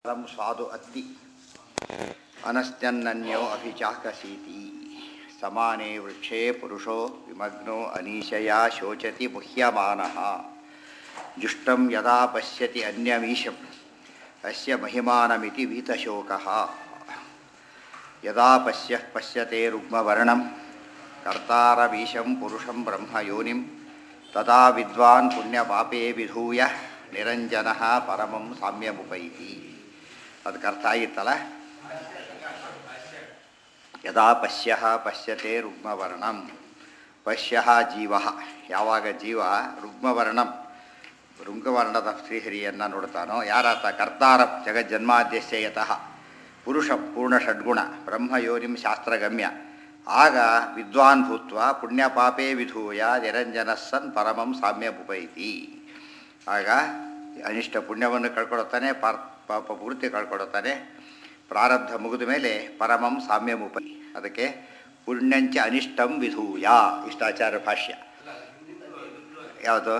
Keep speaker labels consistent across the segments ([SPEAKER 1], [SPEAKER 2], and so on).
[SPEAKER 1] ಫಲಂ ಸ್ವಾದು ಅತ್ತಿ ಅನಸ್ತ್ಯನ್ನನ್ಯೋ ಅಭಿಚಾಕಸೀತಿ ಸಮಾನೆ ವೃಕ್ಷೇ ಪುರುಷೋ ವಿಮಗ್ನೋ ಅನೀಶಯ ಶೋಚತಿ ಮುಹ್ಯಮಾನಃ ಜುಷ್ಟಂ ಯದಾ ಪಶ್ಯತಿ ಅನ್ಯಮೀಶಂ ಅಸ್ಯ ಮಹಿಮಾನಮಿತಿ ವೀತಶೋಕಃ ಯದಾ ಪಶ್ಯ ಪಶ್ಯತೆ ರುಗ್ಮವರ್ಣಂ ಕರ್ತಾರಮೀಶಂ ಪುರುಷಂ ಬ್ರಹ್ಮಯೋನಿಂ ತದಾ ವಿದ್ವಾನ್ ಪುಣ್ಯಪಾಪೇ ವಿಧೂಯ ನಿರಂಜನಃ ಪರಮಂ ಸಾಮ್ಯಮುಪೈತಿ ಅದಕ್ಕೆ ಅರ್ಥ ಆಗಿತ್ತಲ್ಲ ಯದಾ ಪಶ್ಯ ಪಶ್ಯತೆ ರುಗ್ಮವರ್ಣಂ ಪಶ್ಯ ಜೀವ ಯಾವಾಗ ಜೀವ ರುಗ್ಮವರ್ಣಂ ರುಗ್ಮವರ್ಣದ ಶ್ರೀಹರಿಯನ್ನು ನೋಡ್ತಾನೋ ಯಾರಾತ ಕರ್ತಾರ ಜಗಜ್ಜನ್ಮಾದ್ಯಸ್ಯ ಯತಃ ಪುರುಷ ಪೂರ್ಣ ಷಡ್ಗುಣ ಬ್ರಹ್ಮಯೋನಿಂ ಶಾಸ್ತ್ರಗಮ್ಯ ಆಗ ವಿದ್ವಾನ್ ಭೂತ್ವ ಪುಣ್ಯಪಾಪೇ ವಿಧೂಯ ನಿರಂಜನ ಸನ್ ಪರಮಂ ಸಾಮ್ಯಪುಪೈತಿ ಆಗ ಅನಿಷ್ಟ ಪುಣ್ಯವನ್ನು ಕಳ್ಕೊಡುತ್ತಾನೆ ಪಾರ್ ಪಾಪ ಪೂರ್ತಿ ಕಳ್ಕೊಡುತ್ತಾನೆ ಪ್ರಾರಬ್ಧ ಮುಗಿದ ಮೇಲೆ ಪರಮಂ ಸಾಮ್ಯಮುಪೈ ಅದಕ್ಕೆ ಪುಣ್ಯಂಚ ಅನಿಷ್ಟಂ ವಿಧೂಯ ಇಷ್ಟಾಚಾರ ಭಾಷ್ಯ ಯಾವುದು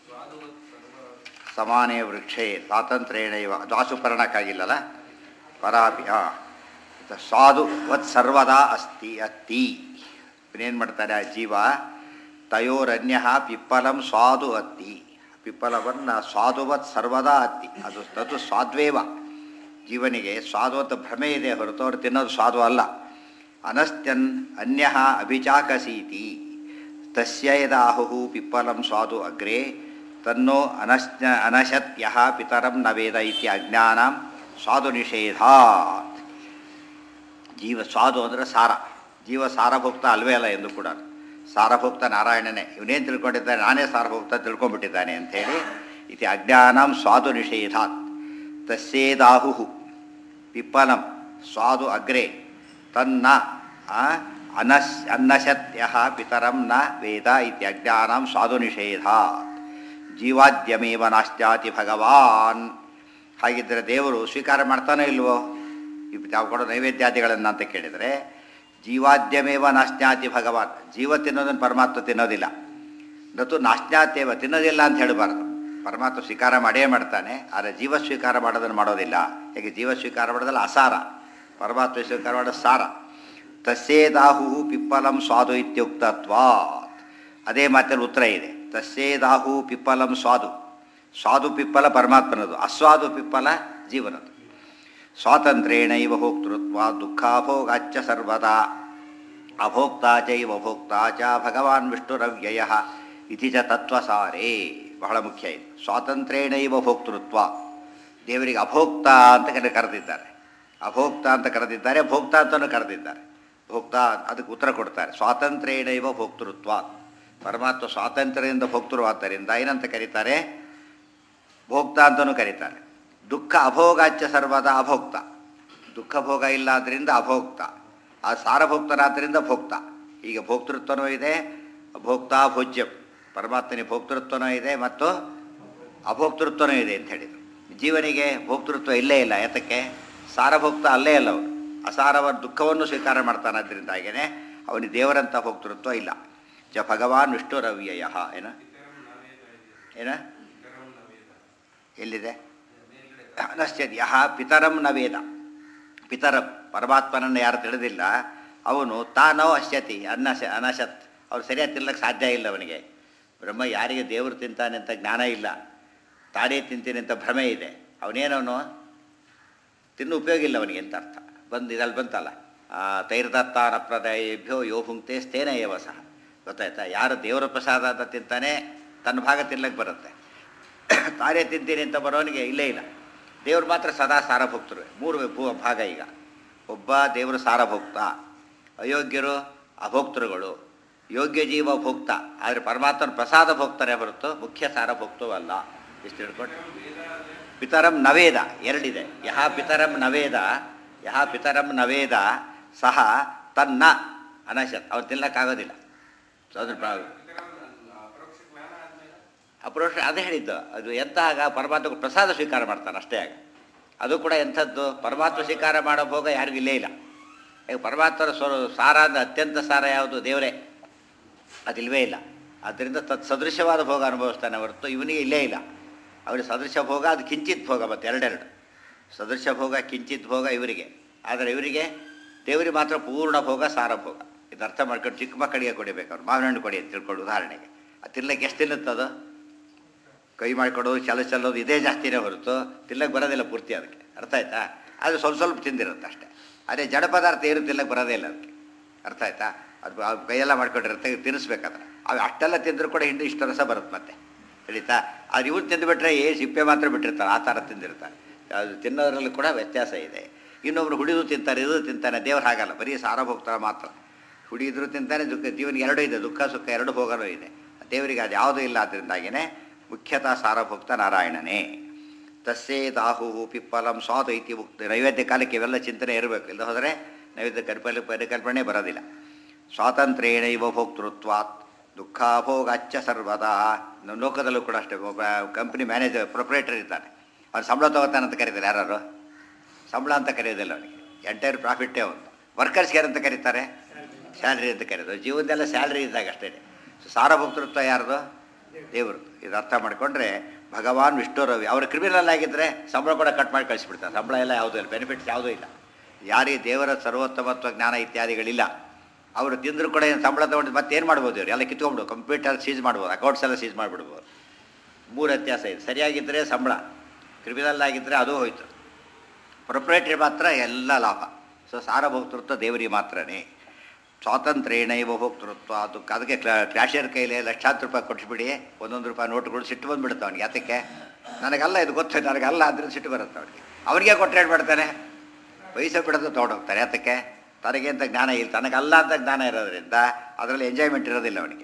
[SPEAKER 1] ಸಮಾನೇ ವೃಕ್ಷೇ ಸ್ವಾತಂತ್ರ್ಯೇಣ ಇವ ದ್ವಾಸುಪರ್ಣಕ್ಕಾಗಿಲ್ಲಲ್ಲ ಪರಾಪಿ ಹಾಂ ಸ್ವಾದು ವತ್ ಸರ್ವದಾ ಅಸ್ತಿ ಅತ್ತಿ ಇನ್ನೇನು ಮಾಡ್ತಾರೆ ಆ ಜೀವ ತಯೋರನ್ಯ ಪಿಪ್ಪಲಂ ಸ್ವಾದು ಅತ್ತಿ ಪಿಪ್ಪಲವನ್ನು ಸ್ವಾದುವತ್ ಸರ್ವದಾ ಅತ್ತಿ ಅದು ತದು ಸ್ವಾದ್ವೇವ ಜೀವನಿಗೆ ಸ್ವಾದು ಅಂತ ಭ್ರಮೆ ಇದೆ ಹೊರತು ಅವ್ರು ತಿನ್ನೋದು ಸ್ವಾದು ಅಲ್ಲ ಅನಸ್ತ್ಯನ್ ಅನ್ಯ ಅಭಿಚಾಕಸೀತಿ ತಸ್ಯ ಯದಾಹು ಪಿಪ್ಪಲಂ ಸ್ವಾದು ಅಗ್ರೆ ತನ್ನೋ ಅನಶ್ನ ಅನಶತ್ಯ ಪಿತರಂ ನ ವೇದ ಇತಿ ಅಜ್ಞಾನಂ ಸ್ವಾದು ನಿಷೇಧಾತ್ ಜೀವ ಸ್ವಾದು ಅಂದರೆ ಸಾರ ಜೀವ ಸಾರಭೋಕ್ತ ಅಲ್ವೇ ಅಲ್ಲ ಎಂದು ಕೂಡ ಸಾರಭೋಕ್ತ ನಾರಾಯಣನೇ ಇವನೇನು ತಿಳ್ಕೊಂಡಿದ್ದಾನೆ ನಾನೇ ಸಾರಭೋಕ್ತ ತಿಳ್ಕೊಂಡ್ಬಿಟ್ಟಿದ್ದಾನೆ ಅಂಥೇಳಿ ಇತಿ ಅಜ್ಞಾನಂ ಸ್ವಾದು ನಿಷೇಧಾತ್ ತಸ್ಯೇದಾಹು ಪಿಪ್ಪಲಂ ಸ್ವಾದು ಅಗ್ರೆ ತನ್ನ ಅನಶ್ ಅನ್ನಶತ್ಯ ಪಿತರಂ ನ ವೇದ ಇತಿ ಅಜ್ಞಾನಂ ಸ್ವಾದು ನಿಷೇಧಾತ್ ಜೀವಾದ್ಯಮೇವ ನಾಶ್ಚಾತಿ ಭಗವಾನ್ ಹಾಗಿದ್ದರೆ ದೇವರು ಸ್ವೀಕಾರ ಮಾಡ್ತಾನೋ ಇಲ್ವೋ ಇವು ತಾವು ಕೊಡೋ ನೈವೇದ್ಯಾದಿಗಳನ್ನು ಅಂತ ಕೇಳಿದರೆ ಜೀವಾದ್ಯಮೇವ ನಾಶ್ನಾತಿ ಭಗವಾನ್ ಜೀವ ತಿನ್ನೋದನ್ನು ಪರಮಾತ್ಮ ತಿನ್ನೋದಿಲ್ಲ ನತು ನಾಶ್ನಾತ್ಯವ ತಿನ್ನೋದಿಲ್ಲ ಅಂತ ಹೇಳಬಾರ್ದು ಪರಮಾತ್ಮ ಸ್ವೀಕಾರ ಮಾಡೇ ಮಾಡ್ತಾನೆ ಆದರೆ ಜೀವ ಸ್ವೀಕಾರ ಮಾಡೋದನ್ನು ಮಾಡೋದಿಲ್ಲ ಯಾಕೆ ಜೀವ ಸ್ವೀಕಾರ ಮಾಡೋದಲ್ಲ ಅಸಾರ ಪರಮಾತ್ಮ ಸ್ವೀಕಾರ ಮಾಡೋದು ಸಾರ ತಸ್ಯೇದಾಹು ಪಿಪ್ಪಲಂ ಸ್ವಾದು ಇತ್ಯುಕ್ತತ್ವಾತ್ ಅದೇ ಮಾತಲ್ಲಿ ಉತ್ತರ ಇದೆ ತಸ್ಯೇದಾಹು ಪಿಪ್ಪಲಂ ಸ್ವಾದು ಸ್ವಾದು ಪಿಪ್ಪಲ ಪರಮಾತ್ಮನದು ಅಸ್ವಾದು ಪಿಪ್ಪಲ ಜೀವನದು ಸ್ವಾತಂತ್ರ್ಯೇಣೈವ ಭೋಕ್ತೃತ್ವ ದುಃಖಾಭೋಗಾಚ್ಚ ಸರ್ವದಾ ಅಭೋಕ್ತಾ ಚೈವ ಭೋಕ್ತಾ ಚ ಭಗವಾನ್ ವಿಷ್ಣುರವ್ಯಯ ಇತಿ ಚ ತತ್ವಸಾರೇ ಬಹಳ ಮುಖ್ಯ ಇದು ಸ್ವಾತಂತ್ರ್ಯೇಣೈವ ಭೋಕ್ತೃತ್ವ ದೇವರಿಗೆ ಅಭೋಕ್ತ ಅಂತ ಕರೆ ಕರೆದಿದ್ದಾರೆ ಅಭೋಕ್ತ ಅಂತ ಕರೆದಿದ್ದಾರೆ ಭೋಕ್ತ ಅಂತಲೂ ಕರೆದಿದ್ದಾರೆ ಭೋಕ್ತ ಅದಕ್ಕೆ ಉತ್ತರ ಕೊಡ್ತಾರೆ ಸ್ವಾತಂತ್ರ್ಯೇಣೈವ ಭೋಕ್ತೃತ್ವ ಪರಮಾತ್ಮ ಸ್ವಾತಂತ್ರ್ಯದಿಂದ ಭೋಕ್ತೃವಾದ್ದರಿಂದ ಏನಂತ ಕರೀತಾರೆ ಭೋಕ್ತ ಅಂತಲೂ ಕರೀತಾರೆ ದುಃಖ ಅಭೋಗಾಚ್ಯ ಸರ್ವದ ಅಭೋಕ್ತ ದುಃಖ ಭೋಗ ಇಲ್ಲ ಆದ್ದರಿಂದ ಅಭೋಕ್ತ ಆ ಸಾರಭೋಕ್ತನಾದ್ದರಿಂದ ಭೋಕ್ತ ಈಗ ಭೋಕ್ತೃತ್ವನೂ ಇದೆ ಭೋಕ್ತ ಭೋಜ್ಯಂ ಪರಮಾತ್ಮನಿಗೆ ಭೋಕ್ತೃತ್ವನೂ ಇದೆ ಮತ್ತು ಅಭೋಕ್ತೃತ್ವನೂ ಇದೆ ಅಂತ ಹೇಳಿದರು ಜೀವನಿಗೆ ಭೋಕ್ತೃತ್ವ ಇಲ್ಲೇ ಇಲ್ಲ ಯಾತಕ್ಕೆ ಸಾರಭೋಕ್ತ ಅಲ್ಲೇ ಅಲ್ಲ ಅವರು ಅಸಾರವ ದುಃಖವನ್ನು ಸ್ವೀಕಾರ ಮಾಡ್ತಾನಾದ್ರಿಂದಾಗೇ ಅವನಿಗೆ ದೇವರಂಥ ಭೋಕ್ತೃತ್ವ ಇಲ್ಲ ಜ ಭಗವಾನ್ ವಿಷ್ಣು ರವ್ಯಯ ಏನ ಏನ ಎಲ್ಲಿದೆ ಅನಶ್ಯದ್ ಯಹ ಪಿತರಂ ನ ವೇದ ಪಿತರಂ ಪರಮಾತ್ಮನನ್ನು ಯಾರು ತಿಳಿದಿಲ್ಲ ಅವನು ತಾನೋ ಅಶ್ಯತಿ ಅನ್ನಶ ಅನಶತ್ ಅವ್ರು ಸರಿಯಾಗಿ ತಿನ್ನಕ್ಕೆ ಸಾಧ್ಯ ಇಲ್ಲ ಅವನಿಗೆ ಬ್ರಹ್ಮ ಯಾರಿಗೆ ದೇವರು ತಿಂತಾನೆ ಅಂತ ಜ್ಞಾನ ಇಲ್ಲ ತಾನೇ ತಿಂತೀನಿ ಅಂತ ಭ್ರಮೆ ಇದೆ ಅವನೇನವನು ತಿನ್ನು ಉಪಯೋಗ ಇಲ್ಲ ಅವನಿಗೆ ಅಂತ ಅರ್ಥ ಬಂದು ಇದಲ್ಲಿ ಬಂತಲ್ಲ ತೈರ್ದತ್ತಾನ ಪ್ರದಯೇಭ್ಯೋ ಯೋ ಭುಂಕ್ತೆ ಸ್ಥೇನ ಏವ ಸಹ ಗೊತ್ತಾಯ್ತಾ ಯಾರು ದೇವರ ಪ್ರಸಾದ ಅಂತ ತಿಂತಾನೆ ತನ್ನ ಭಾಗ ತಿನ್ಲಕ್ಕೆ ಬರುತ್ತೆ ತಾನೇ ತಿಂತೀನಿ ಅಂತ ಬರೋನಿಗೆ ಇಲ್ಲೇ ಇಲ್ಲ ದೇವರು ಮಾತ್ರ ಸದಾ ಸಾರಭೋಕ್ತರು ಮೂರು ಭೂ ಭಾಗ ಈಗ ಒಬ್ಬ ದೇವರು ಸಾರಭೋಕ್ತ ಅಯೋಗ್ಯರು ಅಭೋಕ್ತೃಗಳು ಯೋಗ್ಯ ಜೀವ ಭೋಕ್ತ ಆದರೆ ಪರಮಾತ್ಮನ ಪ್ರಸಾದ ಭೋಕ್ತರೇ ಹೊರತು ಮುಖ್ಯ ಸಾರಭೋಕ್ತವಲ್ಲ ಇಷ್ಟು ತಿಳ್ಕೊಂಡು ಪಿತರಂ ನವೇದ ಎರಡಿದೆ ಯಹ ಪಿತರಂ ನವೇದ ಯಹ ಪಿತರಂ ನವೇದ ಸಹ ತನ್ನ ಅನಶತ್ ಅವ್ರು ತಿನ್ನಕ್ಕಾಗೋದಿಲ್ಲ ಅದ್ರ ಅಪ್ರೋಷ ಅದೇ ಹೇಳಿದ್ದು ಅದು ಎಂತಾಗ ಪರಮಾತ್ಮ ಪ್ರಸಾದ ಸ್ವೀಕಾರ ಮಾಡ್ತಾನೆ ಅಷ್ಟೇ ಆಗ ಅದು ಕೂಡ ಎಂಥದ್ದು ಪರಮಾತ್ಮ ಸ್ವೀಕಾರ ಮಾಡೋ ಭೋಗ ಯಾರಿಗೂ ಇಲ್ಲೇ ಇಲ್ಲ ಈಗ ಪರಮಾತ್ಮರ ಸ್ವ ಸಾರ ಅಂದರೆ ಅತ್ಯಂತ ಸಾರ ಯಾವುದು ದೇವರೇ ಅದಿಲ್ವೇ ಇಲ್ಲ ಆದ್ದರಿಂದ ತತ್ ಸದೃಶವಾದ ಭೋಗ ಅನುಭವಿಸ್ತಾನೆ ಹೊರತು ಇವನಿಗೆ ಇಲ್ಲೇ ಇಲ್ಲ ಅವನಿಗೆ ಸದೃಶ ಭೋಗ ಅದು ಕಿಂಚಿತ್ ಭೋಗ ಮತ್ತು ಎರಡೆರಡು ಸದೃಶ ಭೋಗ ಕಿಂಚಿತ್ ಭೋಗ ಇವರಿಗೆ ಆದರೆ ಇವರಿಗೆ ದೇವರಿಗೆ ಮಾತ್ರ ಪೂರ್ಣ ಭೋಗ ಸಾರ ಭೋಗ ಇದು ಅರ್ಥ ಮಾಡ್ಕೊಂಡು ಚಿಕ್ಕ ಮಕ್ಕಳಿಗೆ ಕೊಡಿಬೇಕು ಅವ್ರು ಮಾವಿನ ಹಣ್ಣು ಕೊಡಿ ಅಂತ ತಿಳ್ಕೊಂಡು ಉದಾಹರಣೆಗೆ ಅದು ತಿನ್ಲಕ್ಕೆ ಎಷ್ಟು ತಿನ್ನುತ್ತದು ಕೈ ಮಾಡಿಕೊಡೋದು ಚಲ ಚಲ್ಲೋದು ಇದೇ ಜಾಸ್ತಿನೇ ಹೊರತು ತಿನ್ನಕ್ಕೆ ಬರೋದಿಲ್ಲ ಪೂರ್ತಿ ಅದಕ್ಕೆ ಅರ್ಥ ಆಯ್ತಾ ಅದು ಸ್ವಲ್ಪ ಸ್ವಲ್ಪ ತಿಂದಿರುತ್ತೆ ಅಷ್ಟೇ ಅದೇ ಜಡ ಪದಾರ್ಥ ಏನು ತಿನ್ನಕ್ಕೆ ಬರೋದೇ ಇಲ್ಲ ಅದಕ್ಕೆ ಅರ್ಥ ಆಯ್ತಾ ಅದು ಆ ಕೈಯೆಲ್ಲ ಮಾಡ್ಕೊಂಡಿರುತ್ತೆ ತಿನ್ನಿಸ್ಬೇಕಾದ್ರೆ ಅವು ಅಷ್ಟೆಲ್ಲ ತಿಂದರೂ ಕೂಡ ಹಿಂದೆ ಇಷ್ಟು ರಸ ಬರುತ್ತೆ ಮತ್ತೆ ತಿಳಿತಾ ಅದು ಇವ್ರು ತಿಂದುಬಿಟ್ರೆ ಏ ಸಿಪ್ಪೆ ಮಾತ್ರ ಬಿಟ್ಟಿರ್ತಾರೆ ಆ ಥರ ತಿಂದಿರ್ತಾರೆ ಅದು ತಿನ್ನೋದ್ರಲ್ಲಿ ಕೂಡ ವ್ಯತ್ಯಾಸ ಇದೆ ಇನ್ನೊಬ್ರು ಹುಡಿದು ತಿಂತಾರೆ ಇದು ತಿಂತಾನೆ ದೇವ್ರು ಹಾಗಲ್ಲ ಬರೀ ಸಾರ ಹೋಗ್ತಾರೆ ಮಾತ್ರ ಹುಡಿದ್ರು ತಿಂತಾನೆ ದುಃಖ ಜೀವನಿಗೆ ಎರಡೂ ಇದೆ ದುಃಖ ಸುಖ ಎರಡು ಭೋಗನೂ ಇದೆ ದೇವರಿಗೆ ಅದು ಯಾವುದೂ ಇಲ್ಲ ಅದರಿಂದಾಗಿಯೇ ಮುಖ್ಯತಃ ಸಾರಭೋಕ್ತ ನಾರಾಯಣನೇ ತಸ್ಸೇ ದಾಹು ಪಿಪ್ಪಲಂ ಸ್ವಾದು ಇತಿ ಮುಕ್ತ ನೈವೇದ್ಯ ಕಾಲಕ್ಕೆ ಇವೆಲ್ಲ ಚಿಂತನೆ ಇರಬೇಕು ಇಲ್ಲ ಹೋದರೆ ನೈವೇದ್ಯ ಕಲ್ಪನೆ ಪರಿಕಲ್ಪನೆ ಬರೋದಿಲ್ಲ ಸ್ವಾತಂತ್ರ್ಯೇಣ ಇವ ಭೋಕ್ತೃತ್ವಾತ್ ದುಃಖಾಭೋಗಾಚ್ಚ ಸರ್ವದಾ ನಮ್ಮ ಲೋಕದಲ್ಲೂ ಕೂಡ ಅಷ್ಟೇ ಒಬ್ಬ ಕಂಪ್ನಿ ಮ್ಯಾನೇಜರ್ ಪ್ರೊಪ್ರೇಟರ್ ಇದ್ದಾನೆ ಅವ್ನು ಸಂಬಳ ತಗೋತಾನೆ ಅಂತ ಕರೀತಾರೆ ಯಾರು ಸಂಬಳ ಅಂತ ಕರೆಯೋದಿಲ್ಲ ಅವನಿಗೆ ಎಂಟೈರ್ ಪ್ರಾಫಿಟ್ಟೇ ಒಂದು ವರ್ಕರ್ಸ್ಗೆ ಏನಂತ ಕರೀತಾರೆ ಸ್ಯಾಲ್ರಿ ಅಂತ ಕರೆಯೋದು ಜೀವನದೆಲ್ಲ ಸ್ಯಾಲ್ರಿ ಇದ್ದಾಗ ಅಷ್ಟೇ ಸೊ ಸಾರಭೋಕ್ತೃತ್ವ ಯಾರ್ದು ದೇವರು ಇದು ಅರ್ಥ ಮಾಡಿಕೊಂಡ್ರೆ ಭಗವಾನ್ ವಿಷ್ಣು ರವಿ ಅವರು ಕ್ರಿಮಿನಲ್ ಆಗಿದ್ದರೆ ಸಂಬಳ ಕೂಡ ಕಟ್ ಮಾಡಿ ಕಳಿಸ್ಬಿಡ್ತಾರೆ ಸಂಬಳ ಎಲ್ಲ ಯಾವುದೂ ಇಲ್ಲ ಬೆನಿಫಿಟ್ಸ್ ಯಾವುದೂ ಇಲ್ಲ ಯಾರಿಗೆ ದೇವರ ಸರ್ವೋತ್ತಮತ್ವ ಜ್ಞಾನ ಇತ್ಯಾದಿಗಳಿಲ್ಲ ಅವರು ತಿಂದರೂ ಕೂಡ ಏನು ಸಂಬಳ ತೊಗೊಂಡು ಮತ್ತೇನು ಮಾಡ್ಬೋದು ಇವ್ರು ಎಲ್ಲ ಕಿತ್ಕೊಂಡ್ಬಿಡು ಕಂಪ್ಯೂಟರ್ ಸೀಸ್ ಮಾಡ್ಬೋದು ಅಕೌಂಟ್ಸ್ ಎಲ್ಲ ಸೀಸ್ ಮಾಡಿಬಿಡ್ಬೋದು ಮೂರು ವ್ಯತ್ಯಾಸ ಇದೆ ಸರಿಯಾಗಿದ್ದರೆ ಸಂಬಳ ಕ್ರಿಮಿನಲ್ ಆಗಿದ್ದರೆ ಅದು ಹೋಯ್ತು ಪ್ರೊಪ್ರೇಟ್ರಿ ಮಾತ್ರ ಎಲ್ಲ ಲಾಭ ಸೊ ಸಾರಭೋಕ್ತೃತ್ವ ದೇವರಿಗೆ ಮಾತ್ರನೇ ಸ್ವಾತಂತ್ರ್ಯೇಣ ಇವ ಭೋಕ್ತೃತ್ವ ಅದು ಅದಕ್ಕೆ ಕ್ಲಾಶಿಯರ್ ಕೈಲಿ ಲಕ್ಷಾಂತರ ರೂಪಾಯಿ ಕೊಟ್ಬಿಡಿ ಒಂದೊಂದು ರೂಪಾಯಿ ನೋಟುಗಳು ಸಿಟ್ಟು ಬಂದುಬಿಡುತ್ತೆ ಅವನಿಗೆ ಯಾತಕ್ಕೆ ನನಗಲ್ಲ ಇದು ಗೊತ್ತಾಯ್ತು ನನಗಲ್ಲ ಅಂದ್ರೆ ಸಿಟ್ಟು ಬರುತ್ತೆ ಅವನಿಗೆ ಅವನಿಗೆ ಕೊಟ್ಟರೆ ಏನು ಮಾಡ್ತಾನೆ ಪೈಸೆ ಬಿಡೋದು ತೊಗೊಂಡೋಗ್ತಾರೆ ಯಾತಕ್ಕೆ ತನಗೆ ಅಂತ ಜ್ಞಾನ ಇಲ್ಲ ತನಗಲ್ಲ ಅಂತ ಜ್ಞಾನ ಇರೋದ್ರಿಂದ ಅದರಲ್ಲಿ ಎಂಜಾಯ್ಮೆಂಟ್ ಇರೋದಿಲ್ಲ ಅವನಿಗೆ